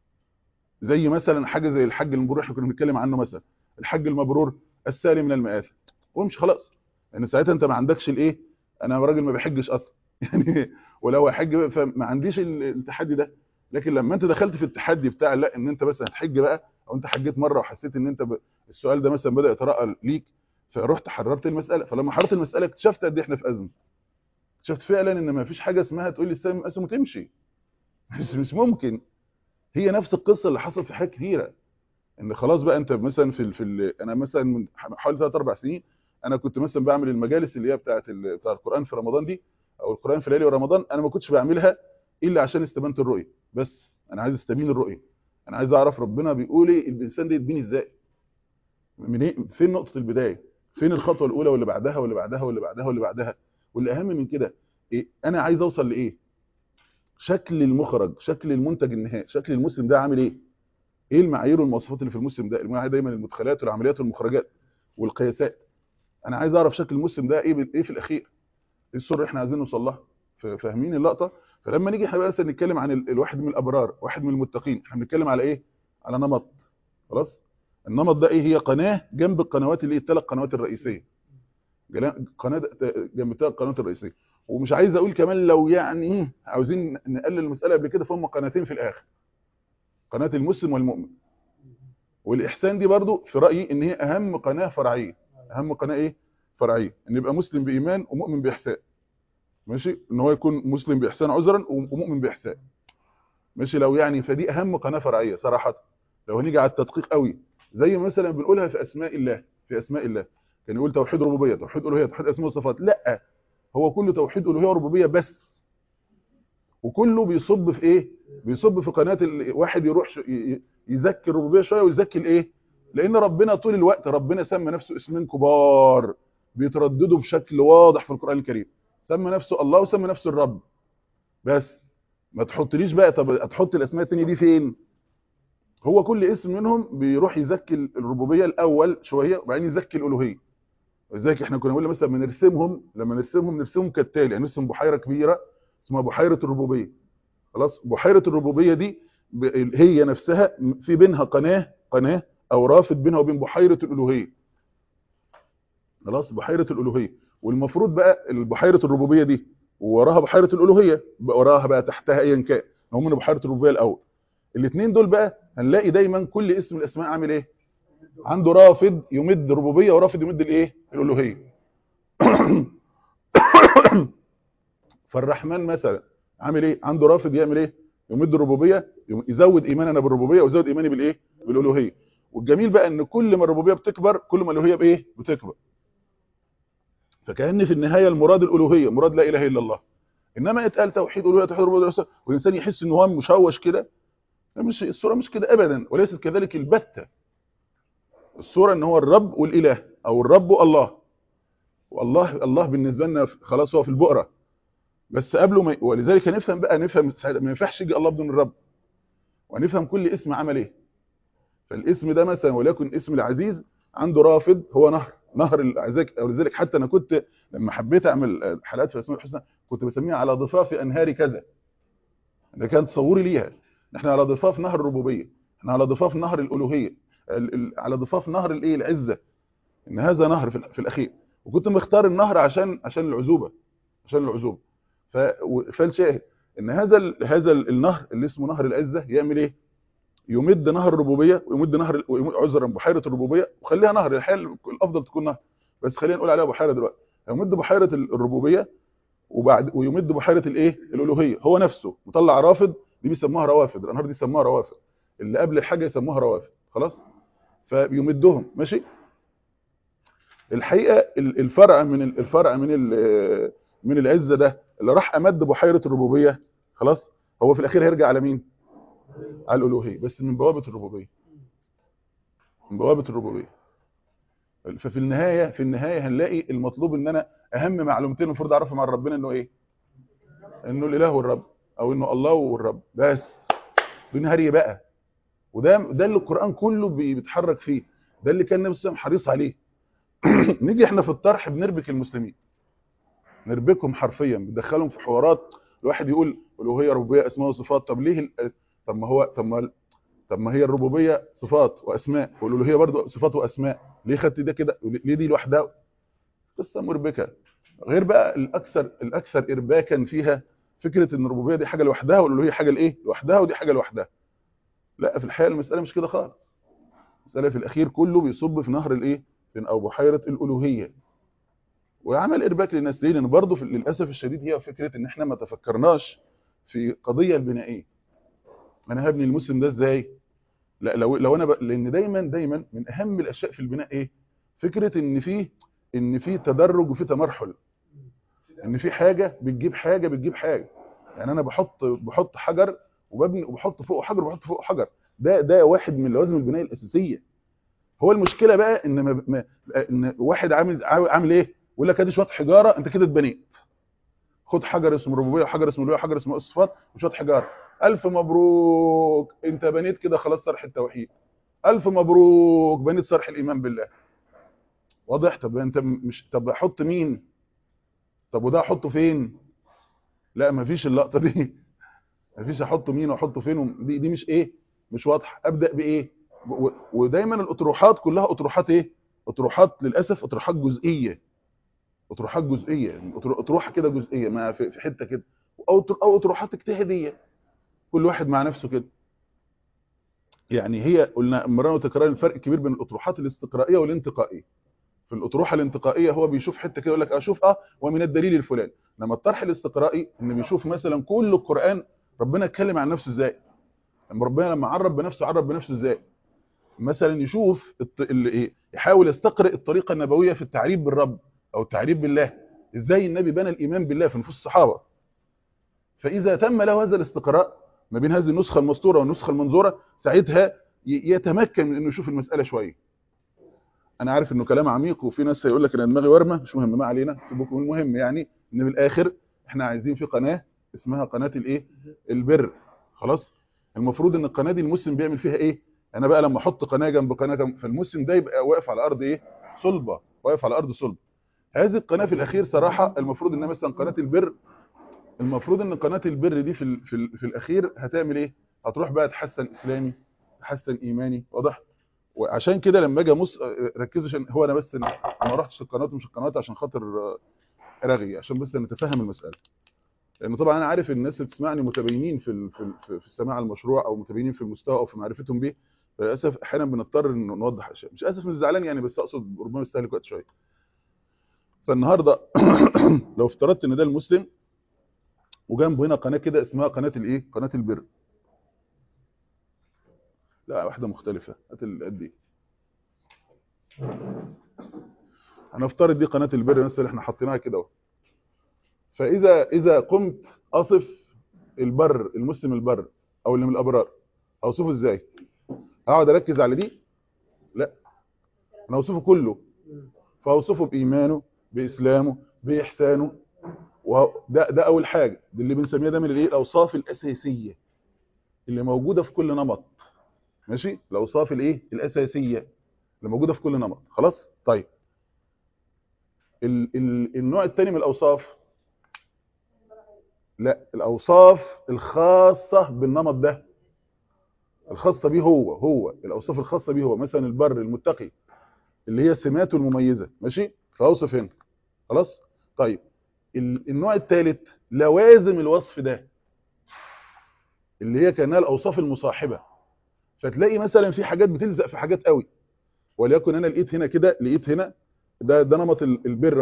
زي مثلا حاجه زي الحج المبرور احنا كنا بنتكلم عنه مثلا الحج المبرور السالم من المآثم ومش خلاص لان ساعتها انت ما عندكش الايه انا راجل ما بحجش اصلا يعني ولو احج بقى فما عنديش ال- التحدي ده لكن لما انت دخلت في التحدي بتاع لا ان انت بس هتحج بقى او انت حجيت مره وحسيت ان انت ب... السؤال ده مثلا بدا يترقى ليك فرحت حررت المساله فلما حررت المساله اكتشفت قد ايه احنا في ازمه اكتشفت فعلا ان ما فيش حاجه اسمها تقول لي السلام مقسم وتمشي مش مش ممكن هي نفس القصه اللي حصلت في حاجات كتيره ان خلاص بقى انت مثلا في ال... في ال... انا مثلا من حوالي 3 4 سنين انا كنت مثلا بعمل المجالس اللي هي بتاعه ال... بتاع القران في رمضان دي او القران في ليالي رمضان انا ما كنتش بعملها الا عشان استبانه الرؤيه بس انا عايز استبين الرؤيه انا عايز اعرف ربنا بيقول ايه الانسان ده يتبني ازاي منين فين نقطه البدايه فين الخطوه الاولى واللي بعدها واللي بعدها واللي بعدها واللي بعدها واللي اهم من كده إيه؟ انا عايز اوصل لايه شكل المخرج شكل المنتج النهائي شكل المسلم ده عامل ايه ايه المعايير والمواصفات اللي في المسلم ده المعايير دايما المدخلات والعمليات والمخرجات والقياسات انا عايز اعرف شكل المسلم ده ايه ايه في الاخير ايه الصوره اللي احنا عايزين نوصل لها ف- فاهمين اللقطه فلما نيجي احنا بقى مثلا نتكلم عن ال- الواحد من الابرار واحد من المتقين احنا بنتكلم على ايه على نمط خلاص النمط ده ايه هي قناه جنب القنوات اللي هي الثلاث قنوات الرئيسيه جلا- قناه جنب الثلاث قنوات الرئيسيه ومش عايز اقول كمان لو يعني عاوزين نقلل المساله قبل كده فهم قناتين في الاخر قناه المسلم والمؤمن والاحسان دي برضو في رايي ان هي اهم قناه فرعيه اهم قناه ايه فرعيه ان يبقى مسلم بايمان ومؤمن باحسان ماشي ان هو يكون مسلم باحسان عذرا ومؤمن باحسان ماشي لو يعني فدي اهم قناه فرعيه صراحه لو هنيجي على التدقيق قوي زي مثلا بنقولها في اسماء الله في اسماء الله كان يقول توحيد ربوبيه توحيد الوهيه توحيد اسماء وصفات لا هو كله توحيد الوهيه وربوبيه بس وكله بيصب في ايه بيصب في قناه ال- واحد يروح ش- ي- ي- يزكي الربوبيه شويه ويزكي الايه لان ربنا طول الوقت ربنا سمى نفسه اسمين كبار بيترددوا بشكل واضح في القران الكريم سمى نفسه الله وسمى نفسه الرب بس ما تحطليش بقى طب هتحط الاسماء التانية دي فين هو كل اسم منهم بيروح يزكي الربوبيه الاول شويه وبعدين يزكي الالوهيه ولذلك احنا كنا بنقول مثلا بنرسمهم لما نرسمهم نرسمهم كالتالي يعني نرسم بحيره كبيره اسمها بحيره الربوبيه خلاص بحيره الربوبيه دي ب- هي نفسها في بينها قناه قناه او رافد بينها وبين بحيره الالوهيه خلاص بحيره الالوهيه والمفروض بقى بحيره الربوبيه دي ووراها بحيره الالوهيه بقى وراها بقى تحتها ايا كان هم من بحيره الربوبيه الاول الاثنين دول بقى هنلاقي دايما كل اسم من الاسماء عامل ايه عنده رافد يمد ربوبيه ورافد يمد الايه الالوهيه فالرحمن مثلا عامل ايه عنده رافد يعمل ايه يمد الربوبيه يم- يزود ايماننا بالربوبيه ويزود ايماني بالايه بالالوهيه والجميل بقى ان كل ما الربوبيه بتكبر كل ما الالوهيه بايه بتكبر فكأن في النهايه المراد الالوهيه مراد لا اله الا الله انما يتقال توحيد الوهيه توحيد الربوبيه والرسول، والانسان يحس ان هو مشوش كده لا مش الصوره مش كده ابدا وليست كذلك البتة الصوره ان هو الرب والاله او الرب والله والله الله بالنسبه لنا خلاص هو في البؤره بس قبله ما ولذلك هنفهم بقى نفهم ساعتها ما ينفعش يجي الله بدون الرب وهنفهم كل اسم عمل ايه فالاسم ده مثلا وليكن اسم العزيز عنده رافض هو نهر نهر العزاك او لذلك حتى انا كنت لما حبيت اعمل حلقات في اسماء الحسنى كنت بسميها على ضفاف انهار كذا ده كان تصوري ليها احنا على ضفاف نهر الربوبيه احنا على ضفاف نهر الالوهيه ال- ال- على ضفاف نهر الايه العزه ان هذا نهر في, ال- في الاخير وكنت مختار النهر عشان عشان العزوبه عشان العزوبه ف و- فالشاهد ان هذا ال- هذا ال- النهر اللي اسمه نهر العزه يعمل ايه يمد نهر الربوبيه ويمد نهر ال- ويمد- عذرا بحيره الربوبيه وخليها نهر الحال الافضل تكون نهر بس خلينا نقول عليها بحيره دلوقتي يمد بحيره الربوبيه وبعد ويمد بحيره الايه الالوهيه هو نفسه مطلع رافض دي بيسموها روافض الانهار دي يسموها روافض اللي قبل الحاجه يسموها روافض خلاص فبيمدهم ماشي الحقيقه الفرع من الفرع من من العزه ده اللي راح امد بحيره الربوبيه خلاص هو في الاخير هيرجع على مين على الالوهيه بس من بوابه الربوبيه من بوابه الربوبيه ففي النهايه في النهايه هنلاقي المطلوب ان انا اهم معلومتين المفروض اعرفهم عن ربنا انه ايه انه الاله والرب او انه الله والرب بس دون هري بقى وده ده اللي القران كله بيتحرك فيه ده اللي كان النبي صلى الله عليه وسلم حريص عليه نيجي احنا في الطرح بنربك المسلمين نربكهم حرفيا بندخلهم في حوارات الواحد يقول الوهيه ربوبيه اسماء وصفات طب ليه ال... طب ما هو طب ما طب ما هي الربوبيه صفات واسماء والالوهيه برضو صفات واسماء ليه خدت ده كده ليه دي لوحدها قصه مربكه غير بقى الاكثر الاكثر ارباكا فيها فكره ان الربوبيه دي حاجه لوحدها والالوهيه حاجه لايه لوحدها ودي حاجه لوحدها لا في الحقيقه المساله مش كده خالص المساله في الاخير كله بيصب في نهر الايه او بحيره الالوهيه وعمل ارباك للناس ليه لان برضه للاسف الشديد هي فكره ان احنا ما تفكرناش في قضيه البنائيه انا هبني المسلم ده ازاي لا لو لو انا ب... لان دايما دايما من اهم الاشياء في البناء ايه فكره ان فيه ان في تدرج وفي تمرحل ان في حاجه بتجيب حاجه بتجيب حاجه يعني انا بحط بحط حجر وببني وبحط فوقه حجر وبحط فوقه حجر ده ده واحد من لوازم البناء الاساسيه هو المشكله بقى ان ما ما ان واحد عامل عامل ايه يقول لك ادي شويه حجاره انت كده اتبنيت خد حجر اسمه ربوبيه وحجر اسمه الوهيه وحجر اسمه الصفات وشويه حجاره الف مبروك انت بنيت كده خلاص صرح التوحيد الف مبروك بنيت صرح الايمان بالله واضح طب انت مش طب احط مين طب وده احطه فين لا مفيش اللقطه دي مفيش احطه مين واحطه فين دي دي مش ايه مش واضحه ابدا بايه ودايما الاطروحات كلها اطروحات ايه اطروحات للاسف اطروحات جزئيه اطروحات جزئيه اطروحه كده جزئيه ما في حته كده او او اطروحات اجتهاديه كل واحد مع نفسه كده يعني هي قلنا مرة وتكرار الفرق كبير بين الاطروحات الاستقرائيه والانتقائيه في الاطروحه الانتقائيه هو بيشوف حته كده يقول لك اشوف اه ومن الدليل الفلاني لما الطرح الاستقرائي ان بيشوف مثلا كل القران ربنا اتكلم عن نفسه ازاي لما ربنا لما عرب بنفسه عرب بنفسه ازاي مثلا يشوف اللي ايه يحاول يستقرئ الطريقه النبويه في التعريف بالرب او التعريف بالله ازاي النبي بنى الايمان بالله في نفوس الصحابه فاذا تم له هذا الاستقراء ما بين هذه النسخه المسطوره والنسخه المنظوره ساعتها يتمكن من انه يشوف المساله شويه انا عارف انه كلام عميق وفي ناس هيقول لك ان دماغي ورمه مش مهم ما علينا سيبكم المهم يعني ان بالاخر احنا عايزين في قناه اسمها قناه الايه البر خلاص المفروض ان القناه دي المسلم بيعمل فيها ايه انا بقى لما احط قناه جنب قناه جنب فالمسلم ده يبقى واقف على ارض ايه صلبه واقف على ارض صلبه هذه القناه في الاخير صراحه المفروض ان مثلا قناه البر المفروض ان قناه البر دي في ال في, ال في الاخير هتعمل ايه هتروح بقى تحسن اسلامي تحسن ايماني واضح وعشان كده لما اجي امص ركزوا عشان هو انا بس ما رحتش القنوات ومش القنوات عشان خاطر رغي عشان بس نتفهم المساله لان طبعا انا عارف الناس اللي بتسمعني متبينين في في في السماع المشروع او متبينين في المستوى او في معرفتهم بيه للاسف احيانا بنضطر ان نوضح اشياء مش اسف مش زعلان يعني بس اقصد ربما يستهلك وقت شويه فالنهارده لو افترضت ان ده المسلم وجنبه هنا قناه كده اسمها قناه الايه قناه البر لا واحده مختلفه هات قد ايه هنفترض دي قناه البر مثلا اللي احنا حاطيناها كده اهو فاذا اذا قمت اصف البر المسلم البر او اللي من الابرار اوصفه ازاي اقعد اركز على دي لا انا اوصفه كله فاوصفه بايمانه باسلامه باحسانه وده ده اول حاجه دي اللي بنسميها ده من الايه الاوصاف الاساسيه اللي موجوده في كل نمط ماشي الاوصاف الايه الاساسيه اللي موجوده في كل نمط خلاص طيب ال ال النوع الثاني من الاوصاف لا الاوصاف الخاصه بالنمط ده الخاصه بيه هو هو الاوصاف الخاصه بيه هو مثلا البر المتقي اللي هي سماته المميزه ماشي فاوصف هنا خلاص طيب النوع الثالث لوازم الوصف ده اللي هي كانها الاوصاف المصاحبه فتلاقي مثلا في حاجات بتلزق في حاجات قوي وليكن انا لقيت هنا كده لقيت هنا ده ده نمط البر اهو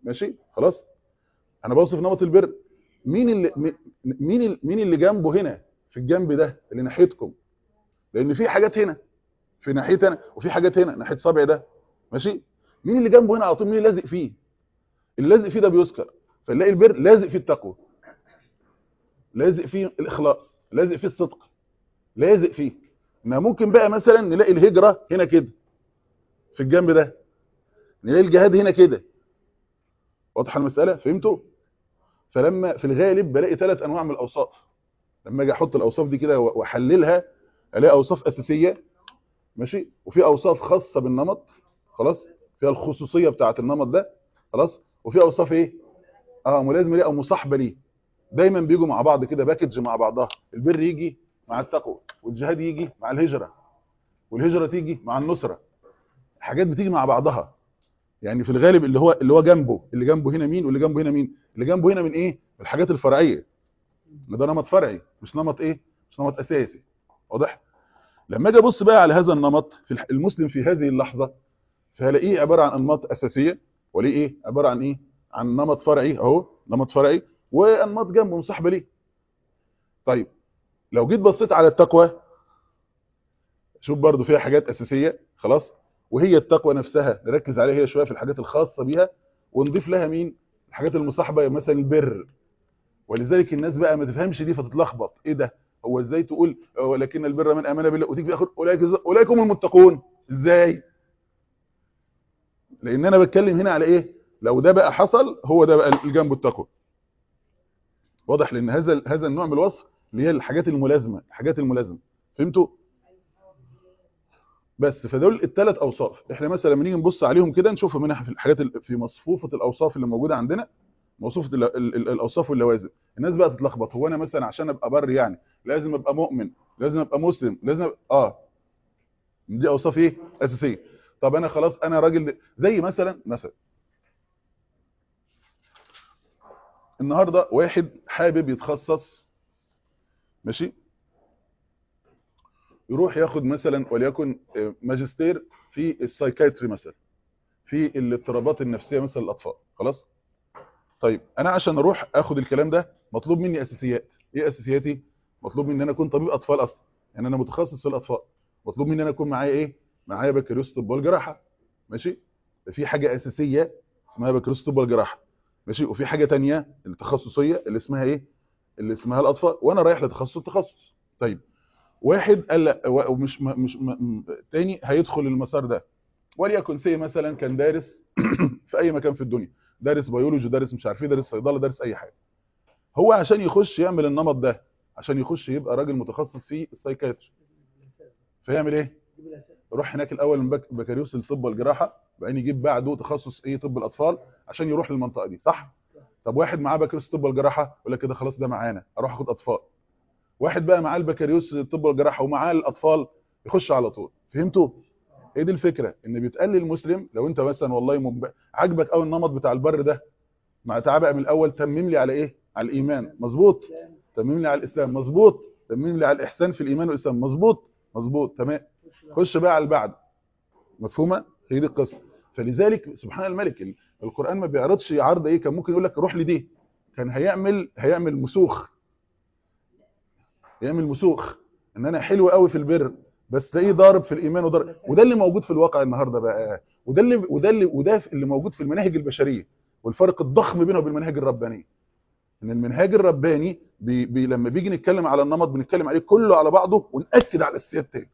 ماشي خلاص انا بوصف نمط البر مين اللي م- مين ال- مين اللي جنبه هنا في الجنب ده اللي ناحيتكم لان في حاجات هنا في ناحيتي انا وفي حاجات هنا ناحيه صابعي ده ماشي مين اللي جنبه هنا على طول مين اللي لازق فيه اللي لازق فيه ده بيذكر فنلاقي البر لازق فيه التقوى لازق فيه الاخلاص لازق فيه الصدق لازق فيه انها ممكن بقى مثلا نلاقي الهجره هنا كده في الجنب ده نلاقي الجهاد هنا كده واضحه المساله فهمتوا فلما في الغالب بلاقي ثلاث انواع من الاوصاف لما اجي احط الاوصاف دي كده واحللها الاقي اوصاف اساسيه ماشي وفي اوصاف خاصه بالنمط خلاص فيها الخصوصيه بتاعه النمط ده خلاص وفي اوصاف ايه اه ملازمه ليه او مصاحبه ليه دايما بيجوا مع بعض كده باكج مع بعضها البر يجي مع التقوى والجهاد يجي مع الهجره والهجره تيجي مع النصره حاجات بتيجي مع بعضها يعني في الغالب اللي هو اللي هو جنبه اللي جنبه هنا مين واللي جنبه هنا مين اللي جنبه هنا من ايه من الحاجات الفرعيه ده نمط فرعي مش نمط ايه مش نمط اساسي واضح لما اجي ابص بقى على هذا النمط في الح- المسلم في هذه اللحظه فهلاقيه عباره عن انماط اساسيه وليه ايه عباره عن ايه عن نمط فرعي اهو نمط فرعي وانماط جنبه مصاحبه ليه طيب لو جيت بصيت على التقوى شوف برضو فيها حاجات اساسيه خلاص وهي التقوى نفسها نركز عليها هي شويه في الحاجات الخاصه بيها ونضيف لها مين الحاجات المصاحبه مثلا البر ولذلك الناس بقى ما تفهمش دي فتتلخبط ايه ده هو ازاي تقول ولكن البر من امن بالله وتيجي في اخر اولئك اولئك هم المتقون ازاي لان انا بتكلم هنا على ايه لو ده بقى حصل هو ده بقى الجنب التقوى واضح لان هذا هذا النوع من الوصف اللي هي الحاجات الملازمه الحاجات الملازمه فهمتوا بس فدول الثلاث اوصاف احنا مثلا لما نيجي نبص عليهم كده نشوف منها في الحاجات ال- في مصفوفه الاوصاف اللي موجوده عندنا موصوفه ال- ال- ال- الاوصاف واللوازم الناس بقى تتلخبط هو انا مثلا عشان ابقى بر يعني لازم ابقى مؤمن لازم ابقى مسلم لازم أبقى... اه دي اوصاف ايه اساسيه طب انا خلاص انا راجل د- زي مثلا مثلا النهارده واحد حابب يتخصص ماشي يروح ياخد مثلا وليكن آه، ماجستير في السايكايتري مثلا في الاضطرابات النفسيه مثلا للاطفال خلاص طيب انا عشان اروح اخد الكلام ده مطلوب مني اساسيات ايه اساسياتي مطلوب مني ان انا اكون طبيب اطفال اصلا يعني انا متخصص في الاطفال مطلوب مني ان انا اكون معايا ايه معايا بكالوريوس طب والجراحه ماشي في حاجه اساسيه اسمها بكالوريوس طب والجراحه ماشي وفي حاجه تانية التخصصيه اللي اسمها ايه اللي اسمها الاطفال وانا رايح لتخصص التخصص طيب واحد قال لا و- ومش م- مش م- م- تاني هيدخل المسار ده وليكن سي مثلا كان دارس في اي مكان في الدنيا دارس بيولوجي دارس مش عارف ايه دارس صيدله دارس اي حاجه هو عشان يخش يعمل النمط ده عشان يخش يبقى راجل متخصص في السايكاتري فيعمل ايه يروح هناك الاول من بك- بكالوريوس الطب والجراحه بعدين يجيب بعده تخصص ايه طب الاطفال عشان يروح للمنطقه دي صح طب واحد معاه بكالوريوس طب والجراحه يقول لك كده خلاص ده معانا اروح اخد اطفال واحد بقى معاه البكالوريوس الطب والجراحه ومعاه الاطفال يخش على طول فهمتوا ايه دي الفكره ان بيتقال للمسلم لو انت مثلا والله مب... عاجبك قوي النمط بتاع البر ده مع تعال بقى من الاول تمم لي على ايه على الايمان مظبوط تمم لي على الاسلام مظبوط تمم لي على الاحسان في الايمان والاسلام مظبوط مظبوط تمام خش بقى على البعد مفهومه هي دي القصه فلذلك سبحان الملك ال- القران ما بيعرضش عرض ايه كان ممكن يقول لك روح لدي كان هيعمل هيعمل مسوخ يعمل مسوخ ان انا حلو قوي في البر بس ايه ضارب في الايمان وضارب وده اللي موجود في الواقع النهارده بقى وده اللي وده اللي وده اللي موجود في المناهج البشريه والفرق الضخم بينه وبين المنهج الرباني ان المنهاج الرباني بي بي لما بيجي نتكلم على النمط بنتكلم عليه كله على بعضه ونأكد على الاساسيات تاني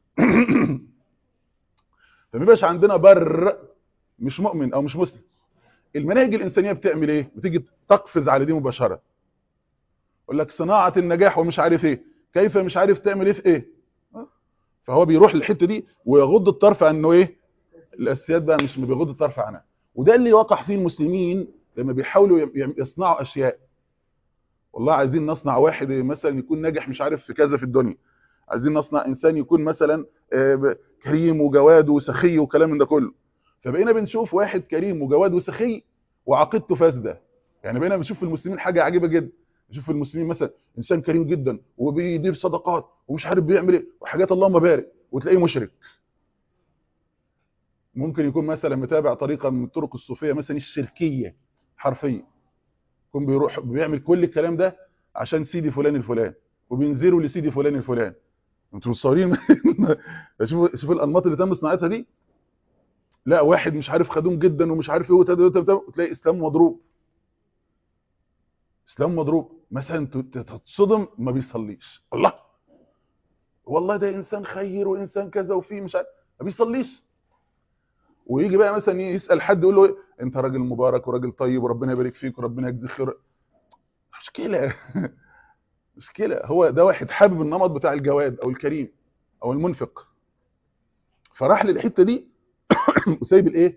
فما يبقاش عندنا بر مش مؤمن او مش مسلم المناهج الانسانيه بتعمل ايه بتيجي تقفز على دي مباشره يقول لك صناعه النجاح ومش عارف ايه كيف مش عارف تعمل ايه في ايه فهو بيروح للحته دي ويغض الطرف عن انه ايه الاساسيات بقى مش بيغض الطرف عنها وده اللي وقع فيه المسلمين لما بيحاولوا يم- يصنعوا اشياء والله عايزين نصنع واحد مثلا يكون ناجح مش عارف في كذا في الدنيا عايزين نصنع انسان يكون مثلا آه، ب- كريم وجواد وسخي وكلام من ده كله فبقينا بنشوف واحد كريم وجواد وسخي وعقيدته فاسده يعني بقينا بنشوف في المسلمين حاجه عجيبه جدا نشوف في المسلمين مثلا انسان كريم جدا وبيضيف صدقات ومش عارف بيعمل ايه وحاجات اللهم بارك وتلاقيه مشرك ممكن يكون مثلا متابع طريقه من الطرق الصوفيه مثلا الشركيه حرفيا يكون بيروح بيعمل كل الكلام ده عشان سيدي فلان الفلان وبينزلوا لسيدي فلان الفلان انتوا متصورين شوفوا شوفوا الانماط اللي تم صناعتها دي لا واحد مش عارف خدوم جدا ومش عارف ايه وتد- وتد- وتد- وتلاقي اسلام مضروب اسلام مضروب مثلا ت- تتصدم ما بيصليش الله والله ده انسان خير وانسان كذا وفيه مش عارف ما بيصليش ويجي بقى مثلا يسال حد يقول له إيه؟ انت راجل مبارك وراجل طيب وربنا يبارك فيك وربنا يجزيك خير مشكله مشكله هو ده واحد حابب النمط بتاع الجواد او الكريم او المنفق فراح للحته دي وسايب الايه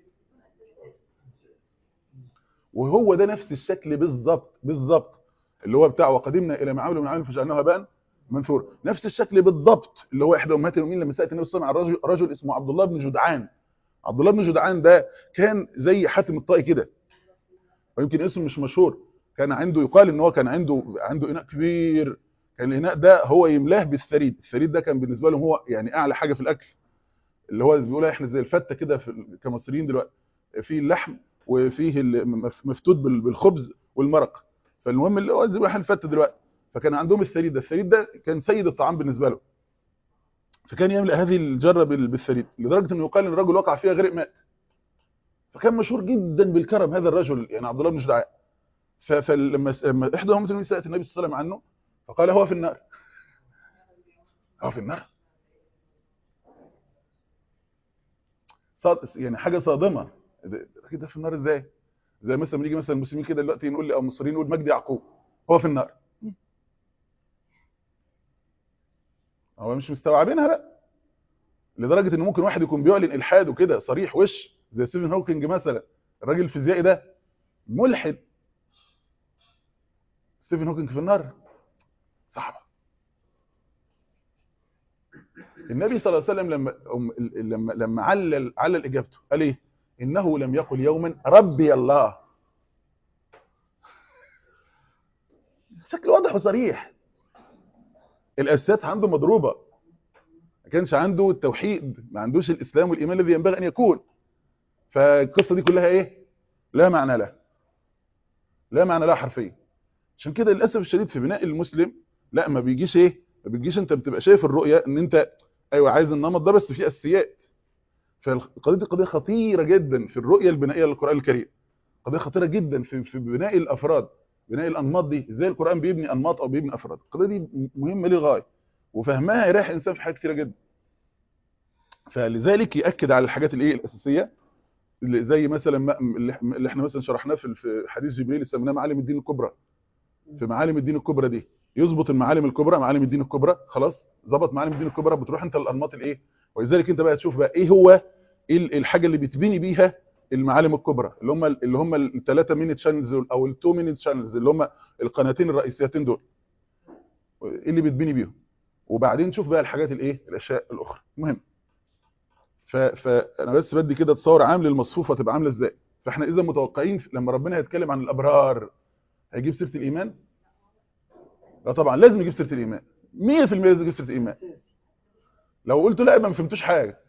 وهو ده نفس الشكل بالظبط بالظبط اللي هو بتاع وقدمنا الى ما عملوا من عمل فجعلناه هباء منثورا نفس الشكل بالظبط اللي هو احدى امهات المؤمنين لما سالت النبي صلى الله عليه وسلم عن رجل رجل اسمه عبد الله بن جدعان عبد الله بن جدعان ده كان زي حاتم الطائي كده ويمكن اسمه مش مشهور كان عنده يقال ان هو كان عنده عنده اناء كبير كان الاناء ده هو يملاه بالثريد الثريد ده كان بالنسبه لهم هو يعني اعلى حاجه في الاكل اللي هو بيقولوا احنا زي الفته كده في كمصريين دلوقتي فيه اللحم وفيه ال- مف- مفتوت بال- بالخبز والمرق فالمهم اللي هو زي ما احنا الفته دلوقتي فكان عندهم الثريد ده الثريد ده كان سيد الطعام بالنسبه له فكان يملأ هذه الجره بال- بالثريد لدرجه انه يقال ان الرجل وقع فيها غرق مات فكان مشهور جدا بالكرم هذا الرجل يعني عبد الله بن جدعان ف- فلما س- لما احدى امهات المؤمنين سالت النبي صلى الله عليه وسلم عنه فقال هو في النار هو في النار صاد يعني حاجه صادمه ده- كده في النار ازاي زي مثلا بنيجي مثلا المسلمين كده دلوقتي نقول لي او المصريين نقول مجدي يعقوب هو في النار هو مش مستوعبينها بقى لدرجه ان ممكن واحد يكون بيعلن الحاد وكده صريح وش زي ستيفن هوكينج مثلا الراجل الفيزيائي ده ملحد ستيفن هوكينج في النار صعبه النبي صلى الله عليه وسلم لما أم- لما لما علل علل اجابته قال ايه انه لم يقل يوما ربي الله شكل واضح وصريح الاساسات عنده مضروبه ما كانش عنده التوحيد ما عندوش الاسلام والايمان الذي ينبغي ان يكون فالقصه دي كلها ايه لا معنى لها لا معنى لها حرفيا عشان كده للاسف الشديد في بناء المسلم لا ما بيجيش ايه ما بيجيش انت بتبقى شايف الرؤيه ان انت ايوه عايز النمط ده بس في اساسيات فالقضيه دي قضيه خطيره جدا في الرؤيه البنائيه للقران الكريم قضيه خطيره جدا في في بناء الافراد بناء الانماط دي ازاي القران بيبني انماط او بيبني افراد القضيه دي مهمه للغايه وفهمها يريح الانسان في حاجات كتيره جدا فلذلك ياكد على الحاجات الايه الاساسيه اللي زي مثلا ما- اللي اللي احنا مثلا شرحناه في في حديث جبريل اللي سميناه معالم الدين الكبرى في معالم الدين الكبرى دي يظبط المعالم الكبرى معالم الدين الكبرى خلاص ظبط معالم الدين الكبرى بتروح انت للانماط الايه ولذلك انت بقى تشوف بقى ايه هو ايه ال- الحاجه اللي بتبني بيها المعالم الكبرى اللي هم اللي هم الثلاثه مينيت شانلز او التو مينيت شانلز اللي هم القناتين الرئيسيتين دول ايه اللي بتبني بيهم وبعدين نشوف بقى الحاجات الايه الاشياء الاخرى المهم ف... فانا بس بدي كده تصور عام للمصفوفه تبقى عامله ازاي فاحنا اذا متوقعين لما ربنا يتكلم عن الابرار هيجيب سيره الايمان لا طبعا لازم يجيب سيره الايمان 100% لازم يجيب سيره الايمان لو قلت لا يبقى ما فهمتوش حاجه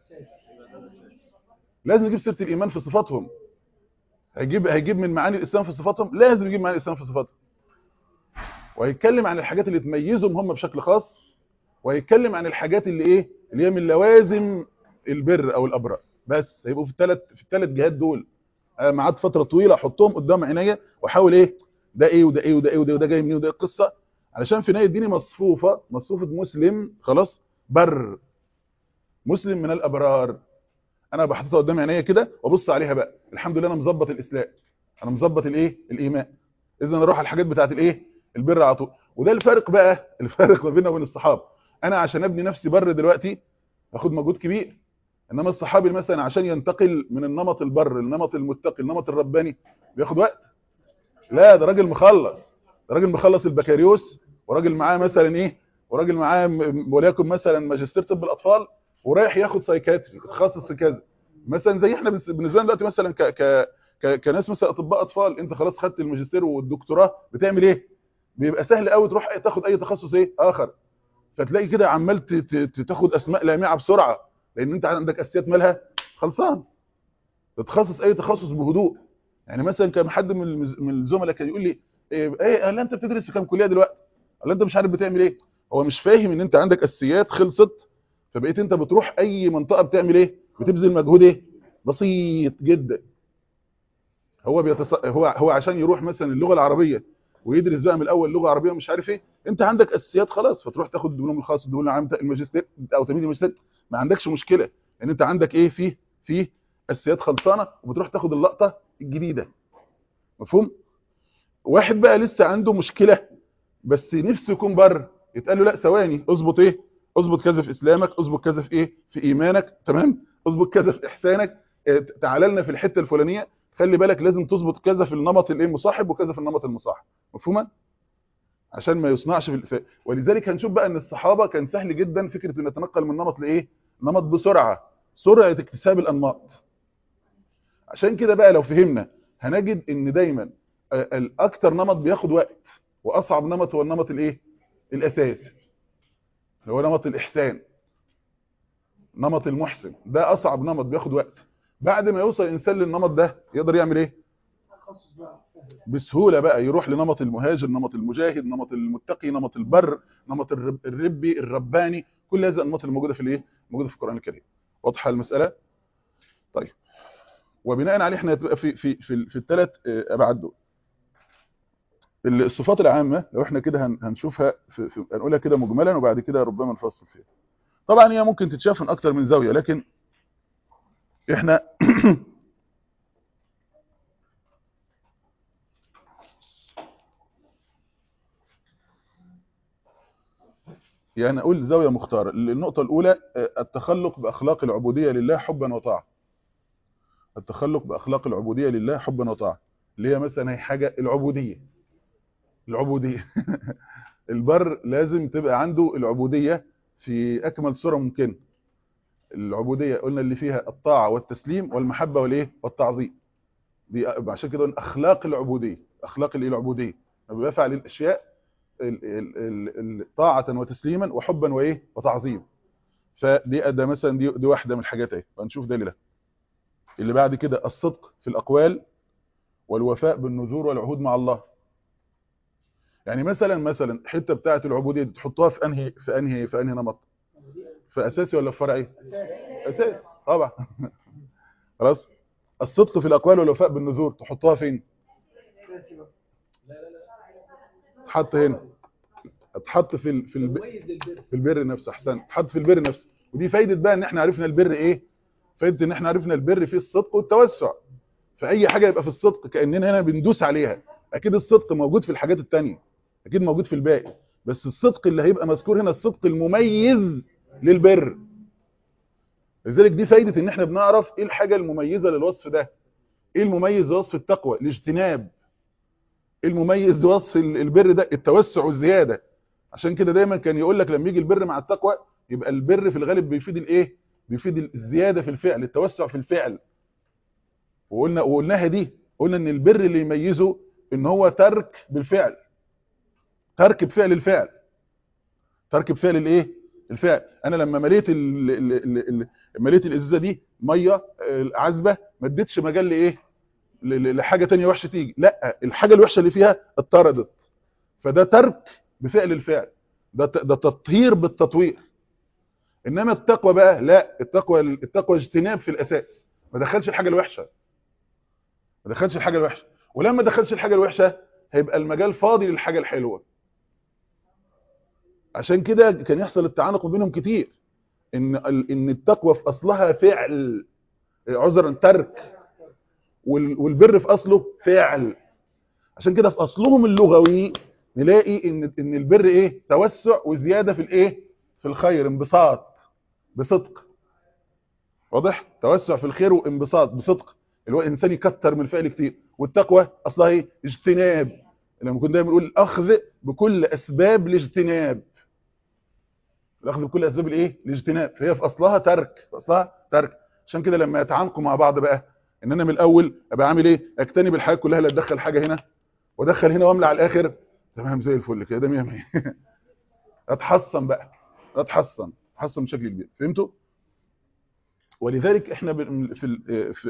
لازم يجيب سيره الايمان في صفاتهم هيجيب هيجيب من معاني الاسلام في صفاتهم لازم يجيب معاني الاسلام في صفاتهم وهيتكلم عن الحاجات اللي تميزهم هم بشكل خاص وهيتكلم عن الحاجات اللي ايه اللي هي من لوازم البر او الابرار بس هيبقوا في الثلاث في الثلاث جهات دول انا ما قعدت فتره طويله احطهم قدام عينيا واحاول ايه ده ايه وده ايه وده ايه وده, وده جاي منين وده إيه القصه علشان في نهايه الدين مصفوفه مصفوفه مسلم خلاص بر مسلم من الابرار انا بحطها قدام عينيا كده وابص عليها بقى الحمد لله انا مظبط الاسلام انا مظبط الايه الايمان اذا اروح على الحاجات بتاعت الايه البر على طول وده الفرق بقى الفرق ما بيننا وبين الصحابه انا عشان ابني نفسي بر دلوقتي باخد مجهود كبير انما الصحابي مثلا عشان ينتقل من النمط البر للنمط المتقي النمط الرباني بياخد وقت لا ده راجل مخلص ده راجل مخلص البكالوريوس وراجل معاه مثلا ايه وراجل معاه م- وليكن مثلا ماجستير طب الاطفال ورايح ياخد سايكاتري يتخصص في كذا مثلا زي احنا بس- بالنسبه لنا دلوقتي مثلا ك ك ك- كناس مثلا اطباء اطفال انت خلاص خدت الماجستير والدكتوراه بتعمل ايه بيبقى سهل قوي تروح تاخد اي تخصص ايه اخر فتلاقي كده عمال ت- ت- ت- تاخد اسماء لامعه بسرعه لان انت عندك اساسيات مالها خلصان تتخصص اي تخصص بهدوء يعني مثلا كان حد من المز- من الزملاء كان يقول لي ايه إيه، قال لي انت بتدرس في كام كليه دلوقتي قال لي انت مش عارف بتعمل ايه هو مش فاهم ان انت عندك اساسيات خلصت فبقيت انت بتروح اي منطقه بتعمل ايه بتبذل مجهود ايه بسيط جدا هو بيتص... هو هو عشان يروح مثلا اللغه العربيه ويدرس بقى من الاول لغه عربيه ومش عارف ايه انت عندك اساسيات خلاص فتروح تاخد الدبلوم الخاص والدبلوم العام بتاع الماجستير او تمهيدي الماجستير ما عندكش مشكله لان انت عندك ايه فيه فيه اساسيات خلصانه وبتروح تاخد اللقطه الجديده مفهوم واحد بقى لسه عنده مشكله بس نفسه يكون بره يتقال له لا ثواني اظبط ايه اظبط كذا في اسلامك اظبط كذا في ايه في ايمانك تمام اظبط كذا في احسانك اه، تعالى لنا في الحته الفلانيه خلي بالك لازم تظبط كذا في النمط الايه المصاحب وكذا في النمط المصاحب مفهومه عشان ما يصنعش في الف... ولذلك هنشوف بقى ان الصحابه كان سهل جدا فكره ان يتنقل من نمط لايه نمط بسرعه سرعه اكتساب الانماط عشان كده بقى لو فهمنا هنجد ان دايما آه، الاكتر نمط بياخد وقت واصعب نمط هو النمط الايه الاساسي اللي هو نمط الاحسان نمط المحسن ده اصعب نمط بياخد وقت بعد ما يوصل الانسان للنمط ده يقدر يعمل ايه بسهوله بقى يروح لنمط المهاجر نمط المجاهد نمط المتقي نمط البر نمط الرب الربي الرباني كل هذه الانماط الموجوده في الايه موجوده في القران الكريم واضحه المساله طيب وبناء عليه احنا هتبقى في في في, في الثلاث ابعاد دول الصفات العامه لو احنا كده هن- هنشوفها في في هنقولها كده مجملا وبعد كده ربما نفصل فيها طبعا هي ممكن تتشاف من اكتر من زاويه لكن احنا يعني نقول زاويه مختاره النقطه الاولى آه، التخلق باخلاق العبوديه لله حبا وطاعه التخلق باخلاق العبوديه لله حبا وطاعه اللي هي مثلا هي حاجه العبوديه العبوديه البر لازم تبقى عنده العبوديه في اكمل صوره ممكنه العبوديه قلنا اللي فيها الطاعه والتسليم والمحبه والايه والتعظيم دي عشان كده قلنا اخلاق العبوديه اخلاق الايه العبوديه لما بيفعل الاشياء ال- ال- ال- ال- طاعه وتسليما وحبا وايه وتعظيم فدي ده مثلا دي دي واحده من الحاجات اهي هنشوف دليلها اللي بعد كده الصدق في الاقوال والوفاء بالنذور والعهود مع الله يعني مثلا مثلا الحته بتاعه العبوديه دي تحطوها في انهي في انهي في انهي نمط في اساسي ولا في فرعي اساسي طبعا خلاص الصدق في الاقوال والوفاء بالنذور تحطوها فين تحط هنا تحط في ال... في الب... في البر نفسه احسن تحط في البر نفسه ودي فايده بقى ان احنا عرفنا البر ايه فايده ان احنا عرفنا البر فيه الصدق والتوسع فاي حاجه يبقى في الصدق كاننا هنا بندوس عليها اكيد الصدق موجود في الحاجات التانية اكيد موجود في الباقي بس الصدق اللي هيبقى مذكور هنا الصدق المميز للبر لذلك دي فايده ان احنا بنعرف ايه الحاجه المميزه للوصف ده ايه المميز لوصف التقوى الاجتناب ايه المميز لوصف ال- البر ده التوسع والزياده عشان كده دايما كان يقول لك لما يجي البر مع التقوى يبقى البر في الغالب بيفيد الايه بيفيد الزياده في الفعل التوسع في الفعل وقلنا وقلناها دي قلنا ان البر اللي يميزه ان هو ترك بالفعل ترك بفعل الفعل ترك بفعل الايه الفعل انا لما مليت ال... ال... ال... ال... مليت الازازه دي ميه آه، عذبه ما اديتش مجال لايه ل- ل- لحاجه تانية وحشه تيجي لا الحاجه الوحشه اللي فيها اتطردت فده ترك بفعل الفعل ده ت- ده تطهير بالتطوير انما التقوى بقى لا التقوى التقوى اجتناب في الاساس ما دخلش الحاجه الوحشه ما دخلش الحاجه الوحشه ولما دخلش الحاجه الوحشه هيبقى المجال فاضي للحاجه الحلوه عشان كده كان يحصل التعانق بينهم كتير ان ال- ان التقوى في اصلها فعل عذرا ترك وال- والبر في اصله فعل عشان كده في اصلهم اللغوي نلاقي ان ان البر ايه توسع وزياده في الايه في الخير انبساط بصدق واضح توسع في الخير وانبساط بصدق اللي هو الانسان يكتر من الفعل كتير والتقوى اصلها ايه اجتناب لما كنا دايما بنقول الاخذ بكل اسباب الاجتناب الاخذ بكل اسباب الايه الاجتناب فهي في اصلها ترك في اصلها ترك عشان كده لما يتعانقوا مع بعض بقى ان انا من الاول ابقى عامل ايه اجتنب الحاجات كلها لا ادخل حاجه هنا وادخل هنا واملى على الاخر تمام زي الفل كده ده 100 100 اتحصن بقى اتحصن اتحصن بشكل كبير فهمتوا ولذلك احنا بن- في ال- في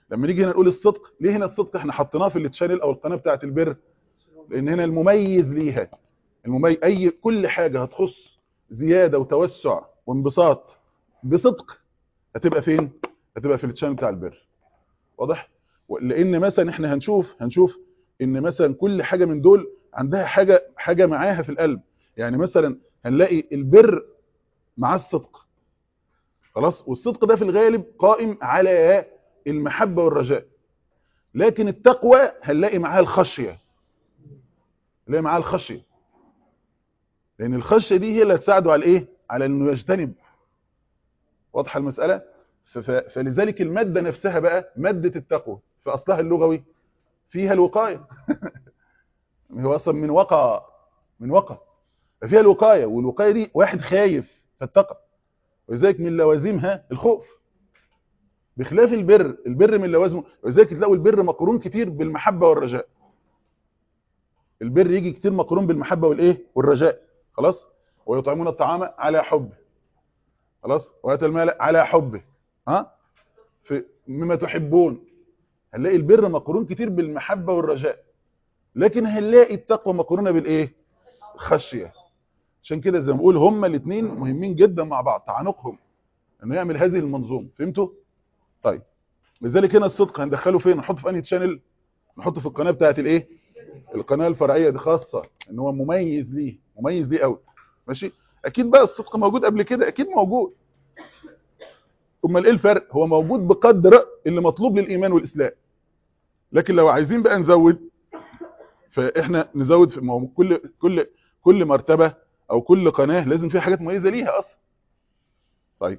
لما نيجي هنا نقول الصدق ليه هنا الصدق احنا حطيناه في التشانل او القناه بتاعه البر لان هنا المميز ليها المميز اي كل حاجه هتخص زياده وتوسع وانبساط بصدق هتبقى فين هتبقى في التشانل بتاع البر واضح لان مثلا احنا هنشوف هنشوف ان مثلا كل حاجه من دول عندها حاجه حاجه معاها في القلب يعني مثلا هنلاقي البر مع الصدق خلاص والصدق ده في الغالب قائم على المحبه والرجاء لكن التقوى هنلاقي معاها الخشيه هنلاقي معاها الخشيه لان الخشيه دي هي اللي هتساعده على ايه على انه يجتنب واضحه المساله فلذلك الماده نفسها بقى ماده التقوى في اصلها اللغوي فيها الوقايه هو اصلا من وقع من وقع ففيها الوقايه والوقايه دي واحد خايف فاتقى ولذلك من لوازمها الخوف بخلاف البر البر من لوازمه ولذلك تلاقوا البر مقرون كتير بالمحبه والرجاء البر يجي كتير مقرون بالمحبه والايه والرجاء خلاص ويطعمون الطعام على حبه خلاص واتى المال على حبه ها في مما تحبون هنلاقي البر مقرون كتير بالمحبه والرجاء لكن هنلاقي التقوى مقرونه بالايه خشيه عشان كده زي ما بقول هما الاثنين مهمين جدا مع بعض تعانقهم انه يعمل هذه المنظومه فهمتوا طيب لذلك هنا الصدق هندخله فين نحطه في انهي تشانل نحطه في القناه بتاعه الايه القناه الفرعيه دي خاصه ان هو مميز ليه مميز ليه قوي ماشي اكيد بقى الصدق موجود قبل كده اكيد موجود امال ايه الفرق هو موجود بقدر اللي مطلوب للايمان والاسلام لكن لو عايزين بقى نزود فاحنا نزود في كل كل كل مرتبه او كل قناه لازم فيها حاجات مميزه ليها اصلا طيب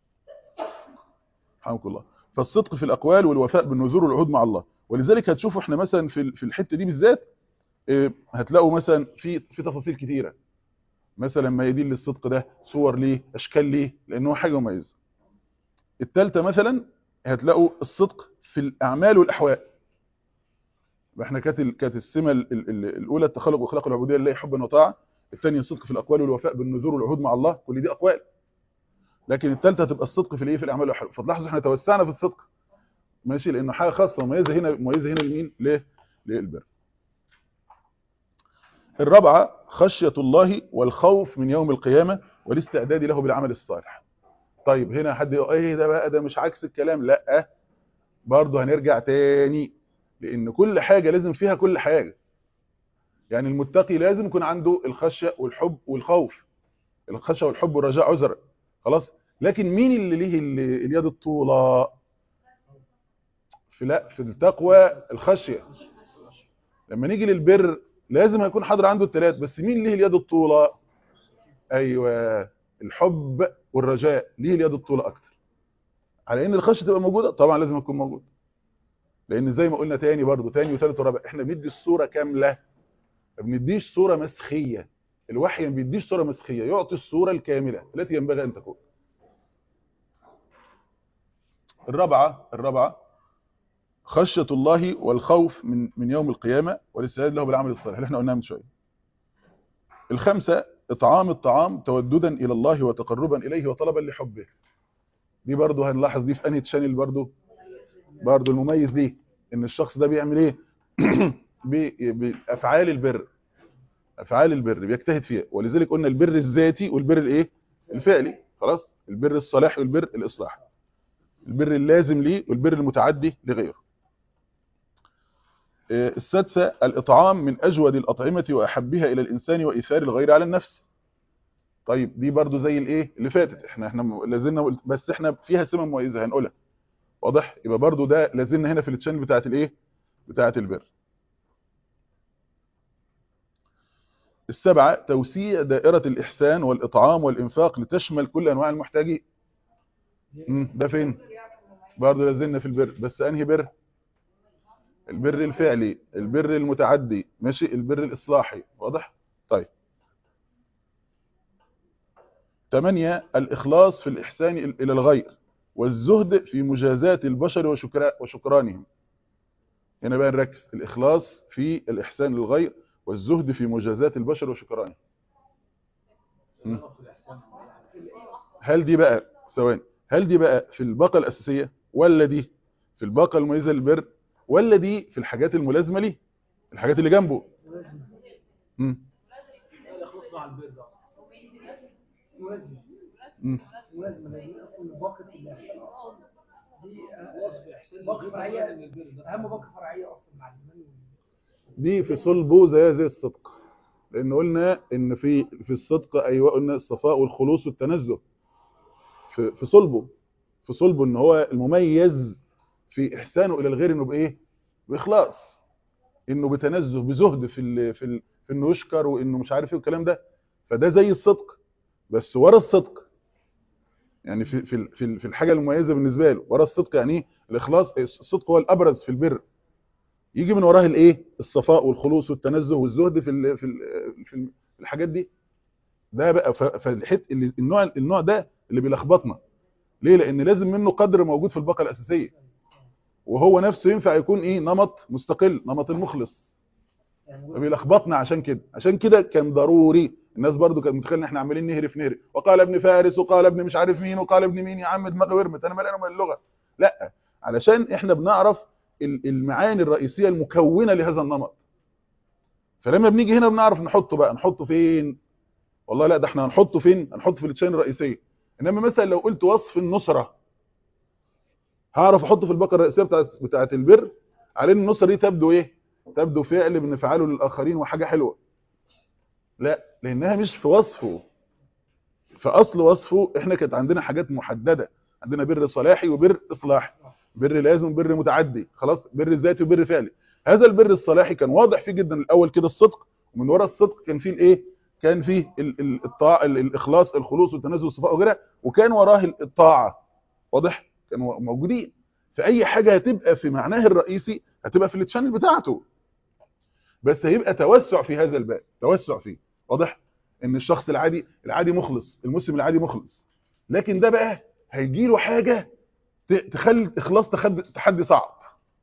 رحمك الله فالصدق في الاقوال والوفاء بالنذور والعهود مع الله ولذلك هتشوفوا احنا مثلا في في الحته دي بالذات هتلاقوا مثلا في في تفاصيل كتيره مثلا ما يدين للصدق ده صور ليه اشكال ليه لانه حاجه مميزه الثالثه مثلا هتلاقوا الصدق في الاعمال والاحوال احنا كانت كانت السمه الاولى التخلق واخلاق العبوديه لله حبا وطاعه الثانيه الصدق في الاقوال والوفاء بالنذور والعهود مع الله كل دي اقوال لكن الثالثه هتبقى الصدق في الايه في الاعمال والاحوال فتلاحظوا احنا توسعنا في الصدق ماشي لانه حاجه خاصه مميزه هنا مميزه هنا لمين ليه للبر الرابعه خشيه الله والخوف من يوم القيامه والاستعداد له بالعمل الصالح طيب هنا حد يقول ايه ده بقى ده مش عكس الكلام لا برضه هنرجع تاني لان كل حاجه لازم فيها كل حاجه يعني المتقي لازم يكون عنده الخشيه والحب والخوف الخشيه والحب والرجاء عذر خلاص لكن مين اللي ليه اليد الطولى في لا في التقوى الخشيه لما نيجي للبر لازم هيكون حاضر عنده الثلاث بس مين ليه اليد الطولى ايوه الحب والرجاء ليه اليد الطولى اكتر على ان الخشيه تبقى موجوده طبعا لازم تكون موجوده لان زي ما قلنا تاني برضو تاني وثالث ورابع احنا بندي الصوره كامله ما بنديش صوره مسخيه الوحي ما بيديش صوره مسخيه يعطي الصوره الكامله التي ينبغي ان تكون الرابعه الرابعه خشيه الله والخوف من من يوم القيامه والاستعداد له بالعمل الصالح اللي احنا قلناها من شويه الخامسه اطعام الطعام توددا الى الله وتقربا اليه وطلبا لحبه دي برضو هنلاحظ دي في انهي تشانل برضو برضو المميز ليه ان الشخص ده بيعمل ايه بافعال البر افعال البر بيجتهد فيها ولذلك قلنا البر الذاتي والبر الايه الفعلي خلاص البر الصلاحي والبر الاصلاحي البر اللازم ليه والبر المتعدي لغيره السادسه الاطعام من اجود الاطعمه واحبها الى الانسان وايثار الغير على النفس طيب دي برضو زي الايه اللي فاتت احنا احنا لازلنا بس احنا فيها سمه مميزه هنقولها واضح يبقى برضو ده لازلنا هنا في التشانل بتاعه الايه بتاعه البر السبعة توسيع دائرة الإحسان والإطعام والإنفاق لتشمل كل أنواع المحتاجين ده فين برضه لازلنا في البر بس أنهي بر البر الفعلي البر المتعدي ماشي البر الإصلاحي واضح طيب ثمانية الإخلاص في الإحسان إلى الغير والزهد في مجازات البشر وشكرا وشكرانهم هنا بقى نركز الإخلاص في الإحسان للغير والزهد في مجازات البشر وشكرانه هل دي بقى ثواني هل دي بقى في الباقه الاساسيه ولا دي في في الباقه المميزه للبر ولا دي في الحاجات الملازمه ليه الحاجات اللي جنبه امم يخلص مع البر ده ملازمة امم ملازمة لأن أصلا باقة الله دي وصف احسان باقة البر فرعية لازم البر ده أهم باقة فرعية أصلا مع الإيمان دي في صلبه زي زي الصدق لان قلنا ان في في الصدق ايوه قلنا الصفاء والخلوص والتنزه في في صلبه في صلبه ان هو المميز في احسانه الى الغير انه بايه باخلاص انه بتنزه بزهد في ال في ال في انه يشكر وانه مش عارف ايه والكلام ده فده زي الصدق بس ورا الصدق يعني في في في في الحاجه المميزه بالنسبه له ورا الصدق يعني ايه الاخلاص الصدق هو الابرز في البر يجي من وراه الايه الصفاء والخلوص والتنزه والزهد في ال في ال في ال- في الحاجات دي ده بقى ف- فالحت اللي- النوع النوع ده اللي بيلخبطنا ليه لان لازم منه قدر موجود في الباقه الاساسيه وهو نفسه ينفع يكون ايه نمط مستقل نمط المخلص يعني فبيلخبطنا عشان كده عشان كده كان ضروري الناس برضو كانت متخيله ان احنا عمالين نهرف نهرف وقال ابن فارس وقال ابن مش عارف مين وقال ابن مين يا عم دماغي ورمت انا مالي انا من اللغه لا علشان احنا بنعرف ال- المعاني الرئيسيه المكونه لهذا النمط فلما بنيجي هنا بنعرف نحطه بقى نحطه فين والله لا ده احنا هنحطه فين هنحطه في التشين الرئيسيه انما مثلا لو قلت وصف النصره هعرف احطه في البقره الرئيسيه بتاعت بتاعت البر على ان النصره دي تبدو ايه تبدو فعل بنفعله للاخرين وحاجه حلوه لا لانها مش في وصفه في اصل وصفه احنا كانت عندنا حاجات محدده عندنا بر صلاحي وبر اصلاحي بر لازم وبر متعدي خلاص بر ذاتي وبر فعلي هذا البر الصلاحي كان واضح فيه جدا الاول كده الصدق ومن وراء الصدق كان فيه الايه كان فيه ال- ال- الطاعه ال- الاخلاص الخلوص والتنزل والصفاء وغيرها وكان وراه ال- الطاعه واضح كانوا موجودين فاي حاجه هتبقى في معناها الرئيسي هتبقى في التشانل بتاعته بس هيبقى توسع في هذا الباب توسع فيه واضح ان الشخص العادي العادي مخلص المسلم العادي مخلص لكن ده بقى هيجي له حاجه ت- تخلي اخلاص تحدي تحدي صعب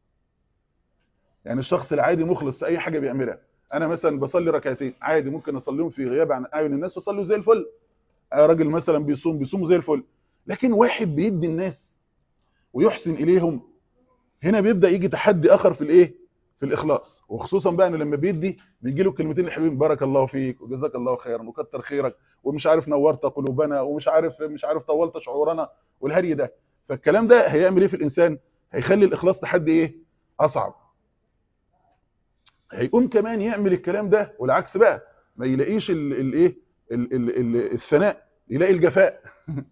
يعني الشخص العادي مخلص في اي حاجه بيعملها انا مثلا بصلي ركعتين عادي ممكن اصليهم في غياب عن اعين الناس واصلي زي الفل آه، راجل مثلا بيصوم بيصوم زي الفل لكن واحد بيدي الناس ويحسن اليهم هنا بيبدا يجي تحدي اخر في الايه في الاخلاص وخصوصا بقى ان لما بيدي بيجي له الكلمتين الحلوين بارك الله فيك وجزاك الله خيرا وكتر خيرك ومش عارف نورت قلوبنا ومش عارف مش عارف طولت شعورنا والهري ده فالكلام ده هيعمل ايه في الانسان هيخلي الاخلاص تحدي ايه اصعب هيقوم كمان يعمل الكلام ده والعكس بقى ما يلاقيش الايه الثناء يلاقي الجفاء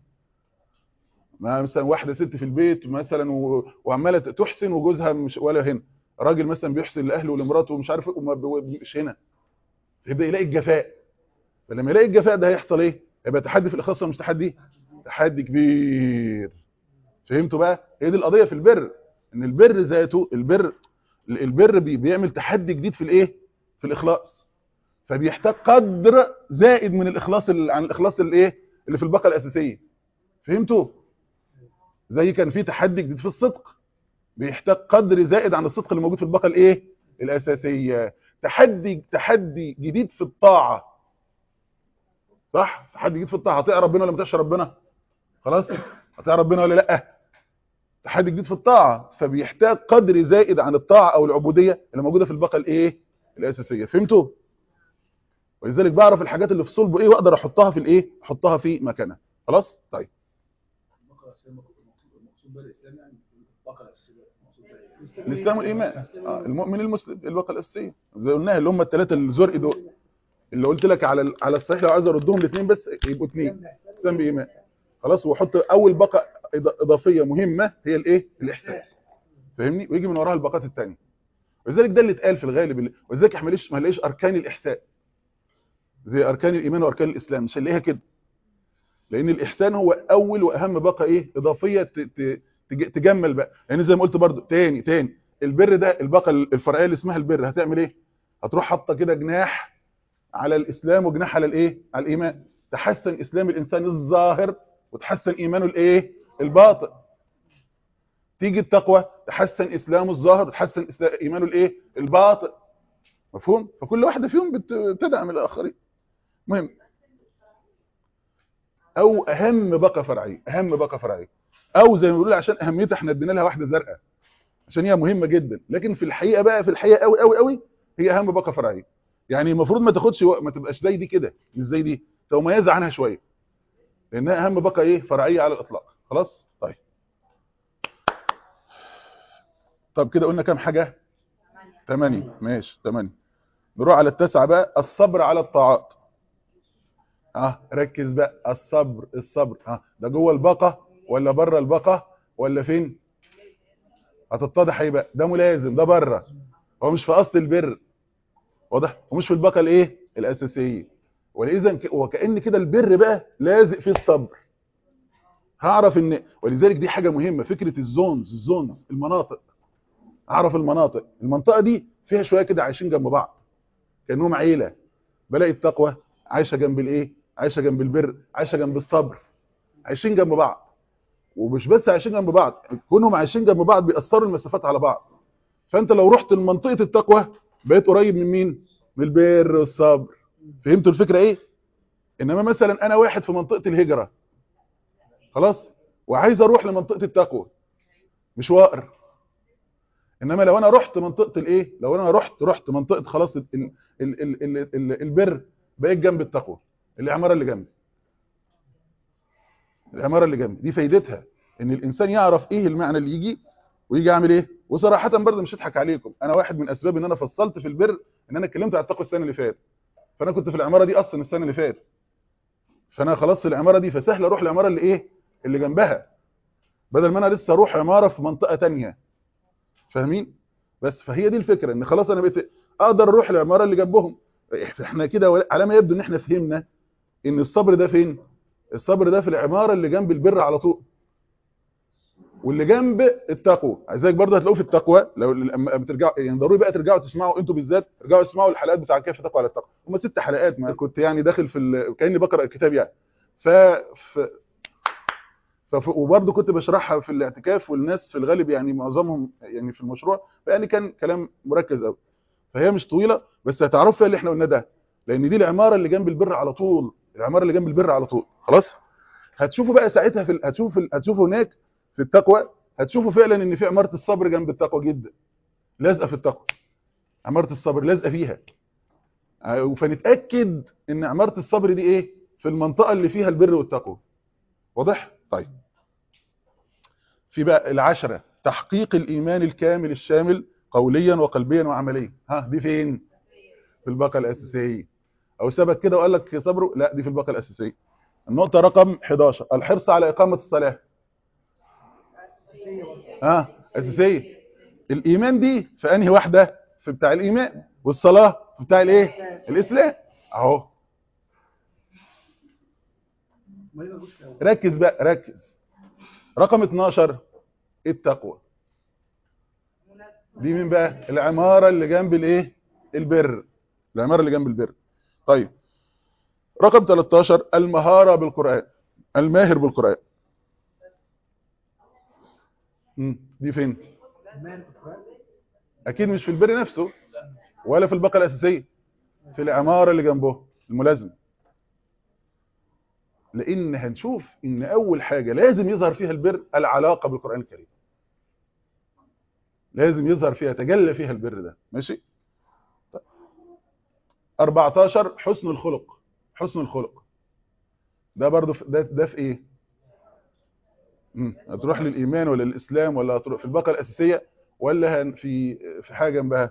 ما مثلا واحده ست في البيت مثلا و- وعماله تحسن وجوزها مش ولا هنا راجل مثلا بيحسن لاهله ولمراته ومش عارف إيه وما بي- مش هنا يبدا يلاقي الجفاء فلما يلاقي الجفاء ده هيحصل ايه هيبقى تحدي في الاخلاص ولا مش تحدي تحدي كبير فهمتوا بقى هي دي القضيه في البر ان البر ذاته البر البر بي- بيعمل تحدي جديد في الايه في الاخلاص فبيحتاج قدر زائد من الاخلاص ال- عن الاخلاص الايه اللي في الباقه الاساسيه فهمتوا زي كان في تحدي جديد في الصدق بيحتاج قدر زائد عن الصدق اللي موجود في الباقه الايه الاساسيه تحدي تحدي جديد في الطاعه صح تحدي جديد في الطاعه هتطيع ربنا ولا ما تطيعش ربنا خلاص هتطيع ربنا ولا لا تحدي جديد في الطاعه فبيحتاج قدر زائد عن الطاعه او العبوديه اللي موجوده في الباقه الايه الاساسيه فهمتوا ولذلك بعرف الحاجات اللي في صلبه ايه واقدر احطها في الايه احطها في مكانها خلاص طيب البقرة الأساسية المقصود المقصود بها الإسلام يعني البقرة الأساسية المقصود بها إيه؟ الاسلام والايمان آه المؤمن المسلم الباقه الاساسيه زي قلناها اللي هم الثلاثه الزرق دول اللي قلت لك على ال- على الصحيح لو عايز اردهم الاثنين بس يبقوا اثنين اسلام بايمان خلاص وحط اول باقه إض- اضافيه مهمه هي الايه الاحسان فاهمني ويجي من وراها الباقات الثانيه ولذلك ده اللي اتقال في الغالب اللي- ولذلك احنا ماليش ما نلاقيش اركان الاحسان زي اركان الايمان واركان الاسلام مش هنلاقيها كده لان الاحسان هو اول واهم باقه ايه اضافيه ت- ت- تج- تجمل بقى يعني زي ما قلت برضو تاني تاني البر ده الباقه الفرعيه اللي اسمها البر هتعمل ايه هتروح حاطه كده جناح على الاسلام وجناح على الايه على الايمان تحسن اسلام الانسان الظاهر وتحسن ايمانه الايه الباطن تيجي التقوى تحسن اسلامه الظاهر وتحسن إسلا- ايمانه الايه الباطن مفهوم فكل واحده فيهم بت- بتدعم الاخرين مهم او اهم باقه فرعيه اهم باقه فرعيه او زي ما بيقولوا عشان اهميتها احنا ادينا لها واحده زرقاء عشان هي مهمه جدا لكن في الحقيقه بقى في الحقيقه قوي قوي قوي هي اهم باقه فرعيه يعني المفروض ما تاخدش وق- ما تبقاش زي دي كده مش زي دي تبقى مميزه عنها شويه لانها اهم باقه ايه فرعيه على الاطلاق خلاص طيب طب كده قلنا كام حاجه ثمانية ماشي ثمانية نروح على التسعة بقى الصبر على الطاعات اه ركز بقى الصبر الصبر اه ده جوه الباقة ولا بره الباقة ولا فين هتتضح ايه بقى ده ملازم ده بره هو مش في اصل البر واضح ومش في الباقة الايه الاساسية ولذا ك- وكأن كده البر بقى لازق فيه الصبر هعرف ان ولذلك دي حاجة مهمة فكرة الزونز الزونز المناطق اعرف المناطق المنطقة دي فيها شوية كده عايشين جنب بعض كأنهم عيلة بلاقي التقوى عايشة جنب الايه عايشة جنب البر عايشة جنب الصبر عايشين جنب بعض ومش بس عايشين جنب بعض كونهم عايشين جنب بعض بيأثروا المسافات على بعض فانت لو رحت لمنطقة التقوى بقيت قريب من مين من البر والصبر فهمتوا الفكرة ايه انما مثلا انا واحد في منطقة الهجرة خلاص وعايز اروح لمنطقة التقوى مش واقر انما لو انا رحت منطقه الايه لو انا رحت رحت منطقه خلاص ال ال ال ال ال ال البر بقيت جنب التقوى العماره اللي جنبي العماره اللي جنبي دي فايدتها ان الانسان يعرف ايه المعنى اللي يجي ويجي يعمل ايه وصراحه برضه مش هضحك عليكم انا واحد من اسباب ان انا فصلت في البر ان انا اتكلمت على التقوى السنه اللي فاتت فانا كنت في العماره دي اصلا السنه اللي فاتت فانا خلاص في العماره دي فسهل اروح العماره اللي ايه اللي جنبها بدل ما انا لسه اروح عماره في منطقه تانية فاهمين بس فهي دي الفكره ان خلاص انا بقيت اقدر اروح العماره اللي جنبهم احنا كده على ما يبدو ان احنا فهمنا ان الصبر ده فين الصبر ده في العماره اللي جنب البر على طول واللي جنب التقوى زيك برضه هتلاقوه في التقوى لو لما بترجعوا يعني ضروري بقى ترجعوا تسمعوا انتوا بالذات ارجعوا اسمعوا الحلقات بتاع كيف تقوى على التقوى هم ست حلقات ما كنت يعني داخل في ال... كاني بقرا الكتاب يعني ف, ف... فف... وبرضه كنت بشرحها في الاعتكاف والناس في الغالب يعني معظمهم يعني في المشروع فيعني كان كلام مركز قوي فهي مش طويله بس هتعرفوا فيها اللي احنا قلناه ده لان دي العماره اللي جنب البر على طول العماره اللي جنب البر على طول خلاص هتشوفوا بقى ساعتها في ال... هتشوفوا ال... هتشوفوا هناك في التقوى هتشوفوا فعلا ان في عماره الصبر جنب التقوى جدا لازقه في التقوى عماره الصبر لازقه فيها فنتاكد ان عماره الصبر دي ايه في المنطقه اللي فيها البر والتقوى واضح طيب في بقى العشرة تحقيق الإيمان الكامل الشامل قوليا وقلبيا وعمليا ها دي فين في الباقة الأساسية أو سبك كده وقال لك صبره لا دي في الباقة الأساسية النقطة رقم 11 الحرص على إقامة الصلاة ها أساسية الإيمان دي في أنهي واحدة في بتاع الإيمان والصلاة في بتاع الإيه الإسلام أهو ما يبقاش في أول. ركز بقى ركز رقم 12 التقوى دي مين بقى العمارة اللي جنب الايه البر العمارة اللي جنب البر طيب رقم 13 المهارة بالقرآن الماهر بالقرآن مم. دي فين مان القرآن اكيد مش في البر نفسه ولا في الباقة الأساسية في العمارة اللي جنبه الملازمة لان هنشوف ان اول حاجة لازم يظهر فيها البر العلاقة بالقرآن الكريم لازم يظهر فيها تجلى فيها البر ده ماشي طيب. 14 حسن الخلق حسن الخلق ده برضو في ده, ده في ايه مم. هتروح للايمان ولا الاسلام ولا هتروح في الباقة الاساسية ولا هن- في في حاجة جنبها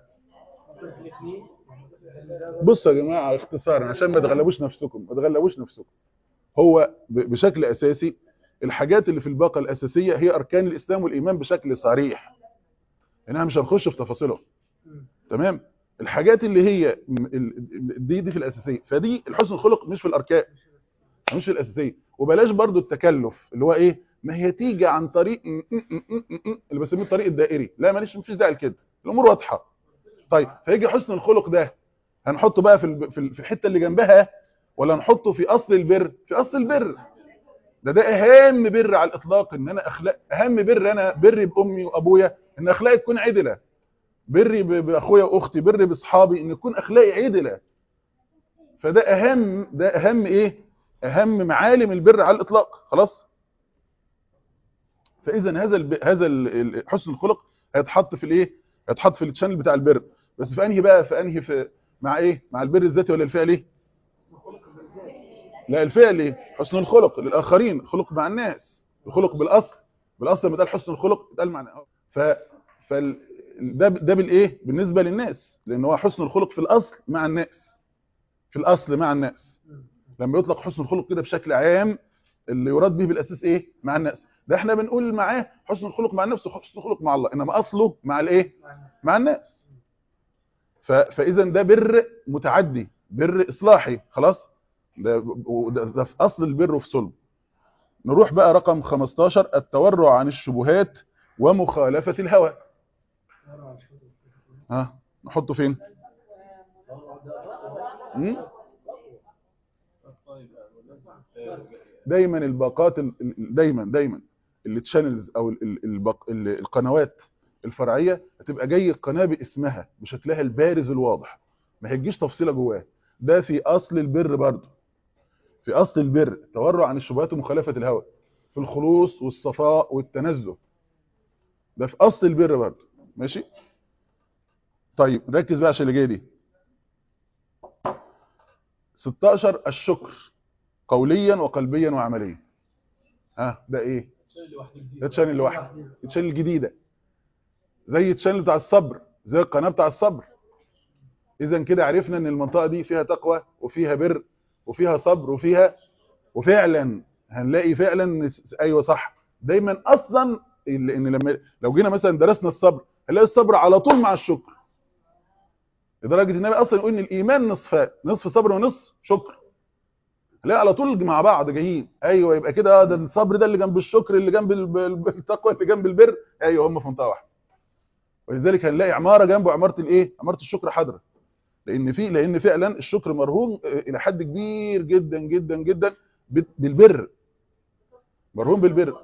بصوا يا جماعة اختصارا عشان ما تغلبوش نفسكم ما تغلبوش نفسكم هو ب- بشكل اساسي الحاجات اللي في الباقة الاساسية هي اركان الاسلام والايمان بشكل صريح انها مش هنخش في تفاصيلهم تمام الحاجات اللي هي م- ال- دي دي في الاساسيه فدي الحسن الخلق مش في الاركان مش في الاساسيه وبلاش برضو التكلف اللي هو ايه ما هي تيجي عن طريق م- م- م- م- م- اللي بسميه الطريق الدائري لا ماليش مفيش داعي لكده الامور واضحه طيب فيجي حسن الخلق ده هنحطه بقى في ال- في ال- في الحته اللي جنبها ولا نحطه في اصل البر في اصل البر ده ده اهم بر على الاطلاق ان انا اخلاق اهم بر انا بري بامي وابويا ان اخلاقي تكون عدله بري ب- باخويا واختي بري باصحابي ان يكون اخلاقي عدله فده اهم ده اهم ايه اهم معالم البر على الاطلاق خلاص فاذا هذا الب... هذا ال- ال- حسن الخلق هيتحط في الايه هيتحط في التشانل بتاع البر بس في انهي بقى في انهي في مع ايه مع البر الذاتي ولا الفعلي لا الفعلي حسن الخلق للاخرين الخلق مع الناس الخلق بالاصل بالاصل لما قال حسن الخلق اتقال مع ف فال ده ده بالايه بالنسبه للناس لان هو حسن الخلق في الاصل مع الناس في الاصل مع الناس لما يطلق حسن الخلق كده بشكل عام اللي يراد به بالاساس ايه مع الناس ده احنا بنقول معاه حسن الخلق مع النفس وحسن الخلق مع الله انما اصله مع الايه مع الناس ف... فاذا ده بر متعدي بر اصلاحي خلاص ده, ده, ده في اصل البر وفي صلب نروح بقى رقم 15 التورع عن الشبهات ومخالفة الهوى ها نحطه فين مم؟ دايما الباقات ال- ال- دايما دايما التشانلز او ال- ال- البق- ال- القنوات الفرعيه هتبقى جاي القناه باسمها بشكلها البارز الواضح ما هيجيش تفصيله جواه ده في اصل البر برضه في اصل البر التورع عن الشبهات ومخالفه الهوى في الخلوص والصفاء والتنزه ده في اصل البر برضه ماشي طيب ركز بقى عشان اللي جايه دي 16 الشكر قوليا وقلبيا وعمليا ها ده ايه ده تشانل لوحده التشانل الجديده زي التشانل بتاع الصبر زي القناه بتاع الصبر اذا كده عرفنا ان المنطقه دي فيها تقوى وفيها بر وفيها صبر وفيها وفعلا هنلاقي فعلا ايوه صح دايما اصلا لان لما لو جينا مثلا درسنا الصبر هنلاقي الصبر على طول مع الشكر لدرجه النبي اصلا يقول ان الايمان نصفان نصف صبر ونصف شكر لا على طول مع بعض جايين ايوه يبقى كده ده الصبر ده اللي جنب الشكر اللي جنب الب- التقوى اللي جنب البر ايوه هم في منطقه واحده ولذلك هنلاقي عماره جنبه عماره الايه عماره الشكر حاضره لان في لان فعلا الشكر مرهون آه، الى حد كبير جدا جدا جدا بال- بالبر مرهون بالبر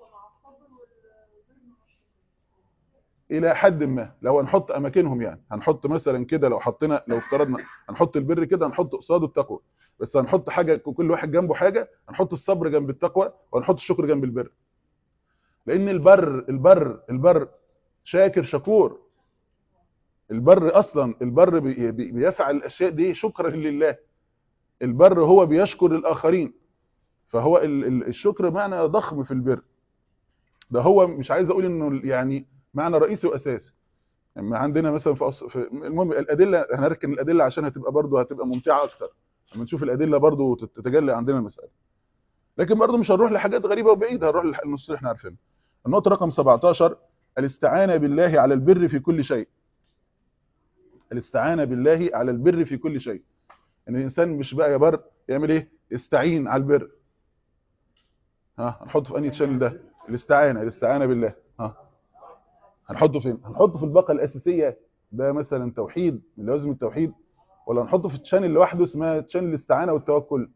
الى حد ما لو هنحط اماكنهم يعني هنحط مثلا كده لو حطينا لو افترضنا هنحط البر كده هنحط قصاده التقوى بس هنحط حاجه كل واحد جنبه حاجه هنحط الصبر جنب التقوى وهنحط الشكر جنب البر لان البر البر البر شاكر شكور البر اصلا البر بي- بي- بيفعل الاشياء دي شكرا لله البر هو بيشكر الاخرين فهو ال- ال- الشكر معنى ضخم في البر ده هو مش عايز اقول انه يعني معنى رئيسي واساسي يعني عندنا مثلا في, أص... في المهم الادله هنركن الادله عشان هتبقى برضه هتبقى ممتعه اكتر لما نشوف الادله برضه تتجلى عندنا المساله لكن برضه مش هنروح لحاجات غريبه وبعيده هنروح للنص اللي احنا عارفينه النقطه رقم 17 الاستعانه بالله على البر في كل شيء الاستعانه بالله على البر في كل شيء ان الانسان مش بقى يا بر يعمل ايه يستعين على البر ها هنحط في انهي تشانل ده الاستعانه الاستعانه بالله ها هنحطه فين هنحطه في الباقه الاساسيه ده مثلا توحيد من لوازم التوحيد ولا هنحطه في تشانل لوحده اسمها تشانل الاستعانه والتوكل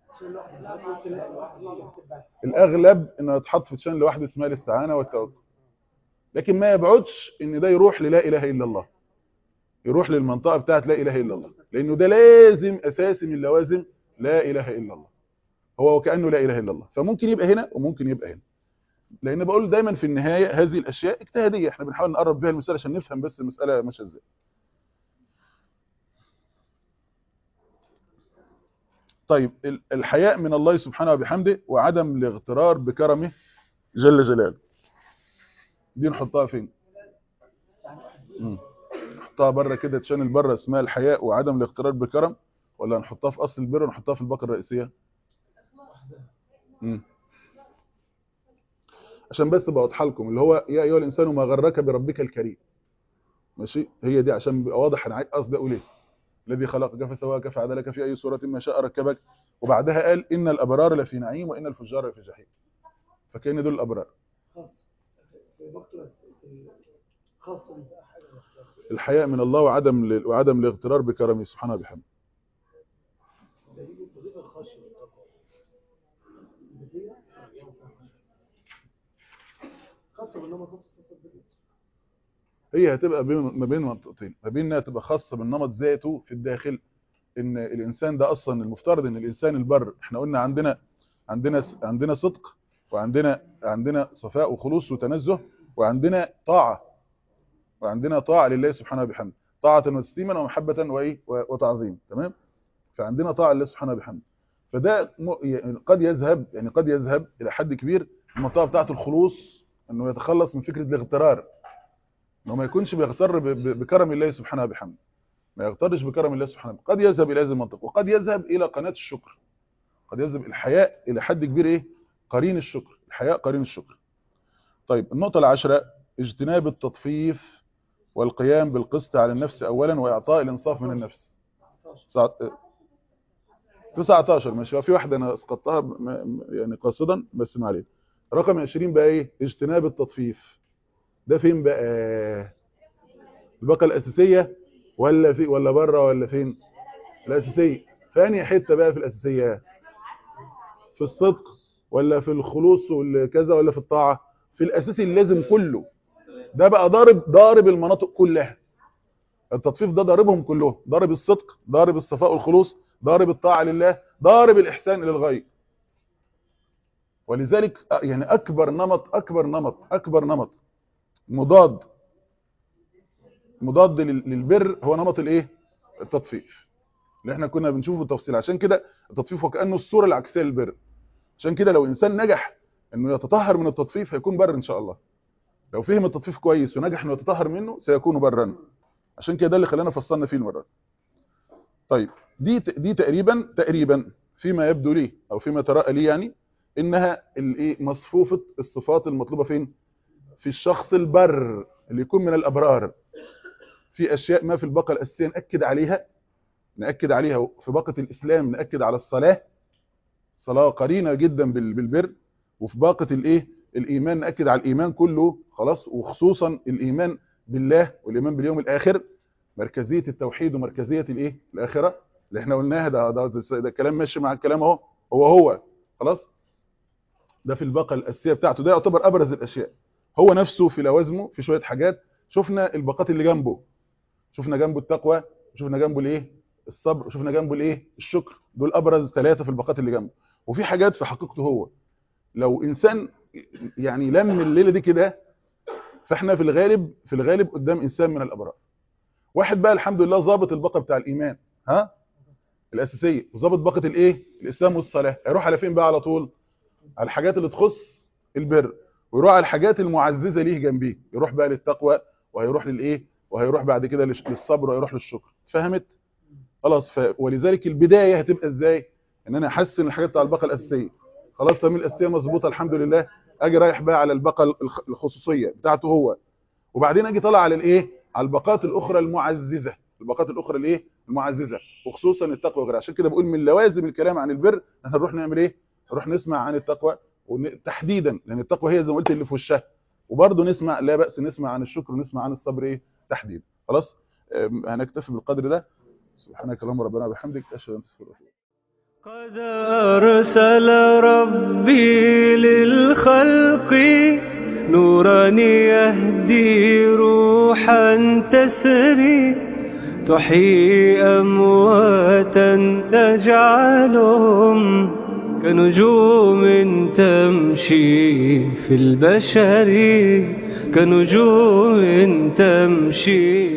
الاغلب انه يتحط في تشانل لوحده اسمها الاستعانه والتوكل لكن ما يبعدش ان ده يروح للا اله الا الله يروح للمنطقه بتاعت لا اله الا الله لانه ده لازم اساسي من لوازم لا اله الا الله هو وكانه لا اله الا الله فممكن يبقى هنا وممكن يبقى هنا لان بقول دايما في النهايه هذه الاشياء اجتهاديه احنا بنحاول نقرب بيها المساله عشان نفهم بس المساله ماشيه ازاي طيب ال- الحياء من الله سبحانه وبحمده وعدم الاغترار بكرمه جل جلاله دي نحطها فين مم. نحطها بره كده تشانل بره اسمها الحياء وعدم الاغترار بكرم ولا نحطها في اصل البر ونحطها في الباقه الرئيسيه مم. عشان بس ابقى واضحه لكم اللي هو يا ايها الانسان ما غرك بربك الكريم ماشي هي دي عشان يبقى واضح انا عايز قصدي اقول ايه الذي خلقك فسواك فعدلك في اي صوره ما شاء ركبك وبعدها قال ان الابرار لفي نعيم وان الفجار لفي جحيم فكان دول الابرار خاصة بقى حاجة الحياء من الله وعدم ال- وعدم الاغترار بكرمه سبحانه وبحمده دليل دليل الخشيه والتقوى خاصة بالنمط خاصة بالنسبة هي هتبقى بين ما بين منطقتين ما بين انها تبقى خاصه بالنمط ذاته في الداخل ان الانسان ده اصلا المفترض ان الانسان البر احنا قلنا عندنا عندنا عندنا صدق وعندنا عندنا صفاء وخلوص وتنزه وعندنا طاعه وعندنا طاعه لله سبحانه وبحمده طاعه وتسليما ومحبه وايه و- وتعظيم تمام فعندنا طاعه لله سبحانه وبحمده فده م- يعني قد يذهب يعني قد يذهب الى حد كبير المنطقه بتاعه الخلوص انه يتخلص من فكره الاغترار انه ما يكونش بيغتر ب- ب- بكرم الله سبحانه وبحمده ما يغترش بكرم الله سبحانه قد يذهب الى هذه المنطقه وقد يذهب الى قناه الشكر قد يذهب الحياء الى حد كبير ايه قرين الشكر الحياء قرين الشكر طيب النقطه العاشره اجتناب التطفيف والقيام بالقسط على النفس اولا واعطاء الانصاف من النفس 19 ماشي في واحده انا اسقطتها ب- م- يعني قاصدا بس ما علينا رقم 20 بقى ايه اجتناب التطفيف ده فين بقى الباقه الاساسيه ولا في ولا بره ولا فين الاساسيه ثاني حته بقى في الاساسيه في الصدق ولا في الخلوص والكذا ولا في الطاعه في الاساسي اللازم كله ده بقى ضارب ضارب المناطق كلها التطفيف ده ضاربهم كلهم ضارب الصدق ضارب الصفاء والخلوص ضارب الطاعه لله ضارب الاحسان الى الغير ولذلك أ- يعني اكبر نمط اكبر نمط اكبر نمط مضاد مضاد لل- للبر هو نمط الايه التطفيف اللي احنا كنا بنشوفه بالتفصيل عشان كده التطفيف وكانه الصوره العكسيه للبر عشان كده لو انسان نجح انه يتطهر من التطفيف هيكون بر ان شاء الله لو فهم التطفيف كويس ونجح انه يتطهر منه سيكون برا عشان كده ده اللي خلانا فصلنا فيه المره دي. طيب دي ت- دي تقريبا تقريبا فيما يبدو لي او فيما تراءى لي يعني انها الايه مصفوفه الصفات المطلوبه فين في الشخص البر اللي يكون من الابرار في اشياء ما في الباقه الاساسيه ناكد عليها ناكد عليها في باقه الاسلام ناكد على الصلاه الصلاه قرينه جدا بال- بالبر وفي باقه الايه الايمان ناكد على الايمان كله خلاص وخصوصا الايمان بالله والايمان باليوم الاخر مركزيه التوحيد ومركزيه الايه الاخره اللي احنا قلناها ده ده, ده, ده كلام ماشي مع الكلام اهو هو هو خلاص ده في الباقه الاساسيه بتاعته ده يعتبر ابرز الاشياء هو نفسه في لوازمه في شويه حاجات شفنا الباقات اللي جنبه شفنا جنبه التقوى شفنا جنبه الايه الصبر شفنا جنبه الايه الشكر دول ابرز ثلاثه في الباقات اللي جنبه وفي حاجات في حقيقته هو لو انسان يعني لم الليله دي كده فاحنا في الغالب في الغالب قدام انسان من الابرار واحد بقى الحمد لله ظابط الباقه بتاع الايمان ها الاساسيه وظابط باقه الايه الاسلام والصلاه هيروح على فين بقى على طول على الحاجات اللي تخص البر ويروح على الحاجات المعززه ليه جنبيه يروح بقى للتقوى وهيروح للايه وهيروح بعد كده للش- للصبر وهيروح للشكر فهمت خلاص ف... ولذلك البدايه هتبقى ازاي ان انا احسن الحاجات بتاع الباقه الاساسيه خلاص تمام الاساسيه مظبوطه الحمد لله اجي رايح بقى على الباقه الخ- الخصوصيه بتاعته هو وبعدين اجي طالع على الايه على الباقات الاخرى المعززه الباقات الاخرى الايه المعززه وخصوصا التقوى وغيرها عشان كده بقول من لوازم الكلام عن البر ان احنا نروح نعمل ايه نروح نسمع عن التقوى ون- تحديدا لان التقوى هي زي ما قلت اللي في وشها وبرضه نسمع لا باس نسمع عن الشكر ونسمع عن الصبر ايه تحديدا خلاص أم، هنكتفي بالقدر ده سبحانك اللهم ربنا وبحمدك اشهد ان لا اله الا انت قد أرسل ربي للخلق نورا يهدي روحا تسري تحيي أمواتا تجعلهم كنجوم تمشي في البشر كنجوم تمشي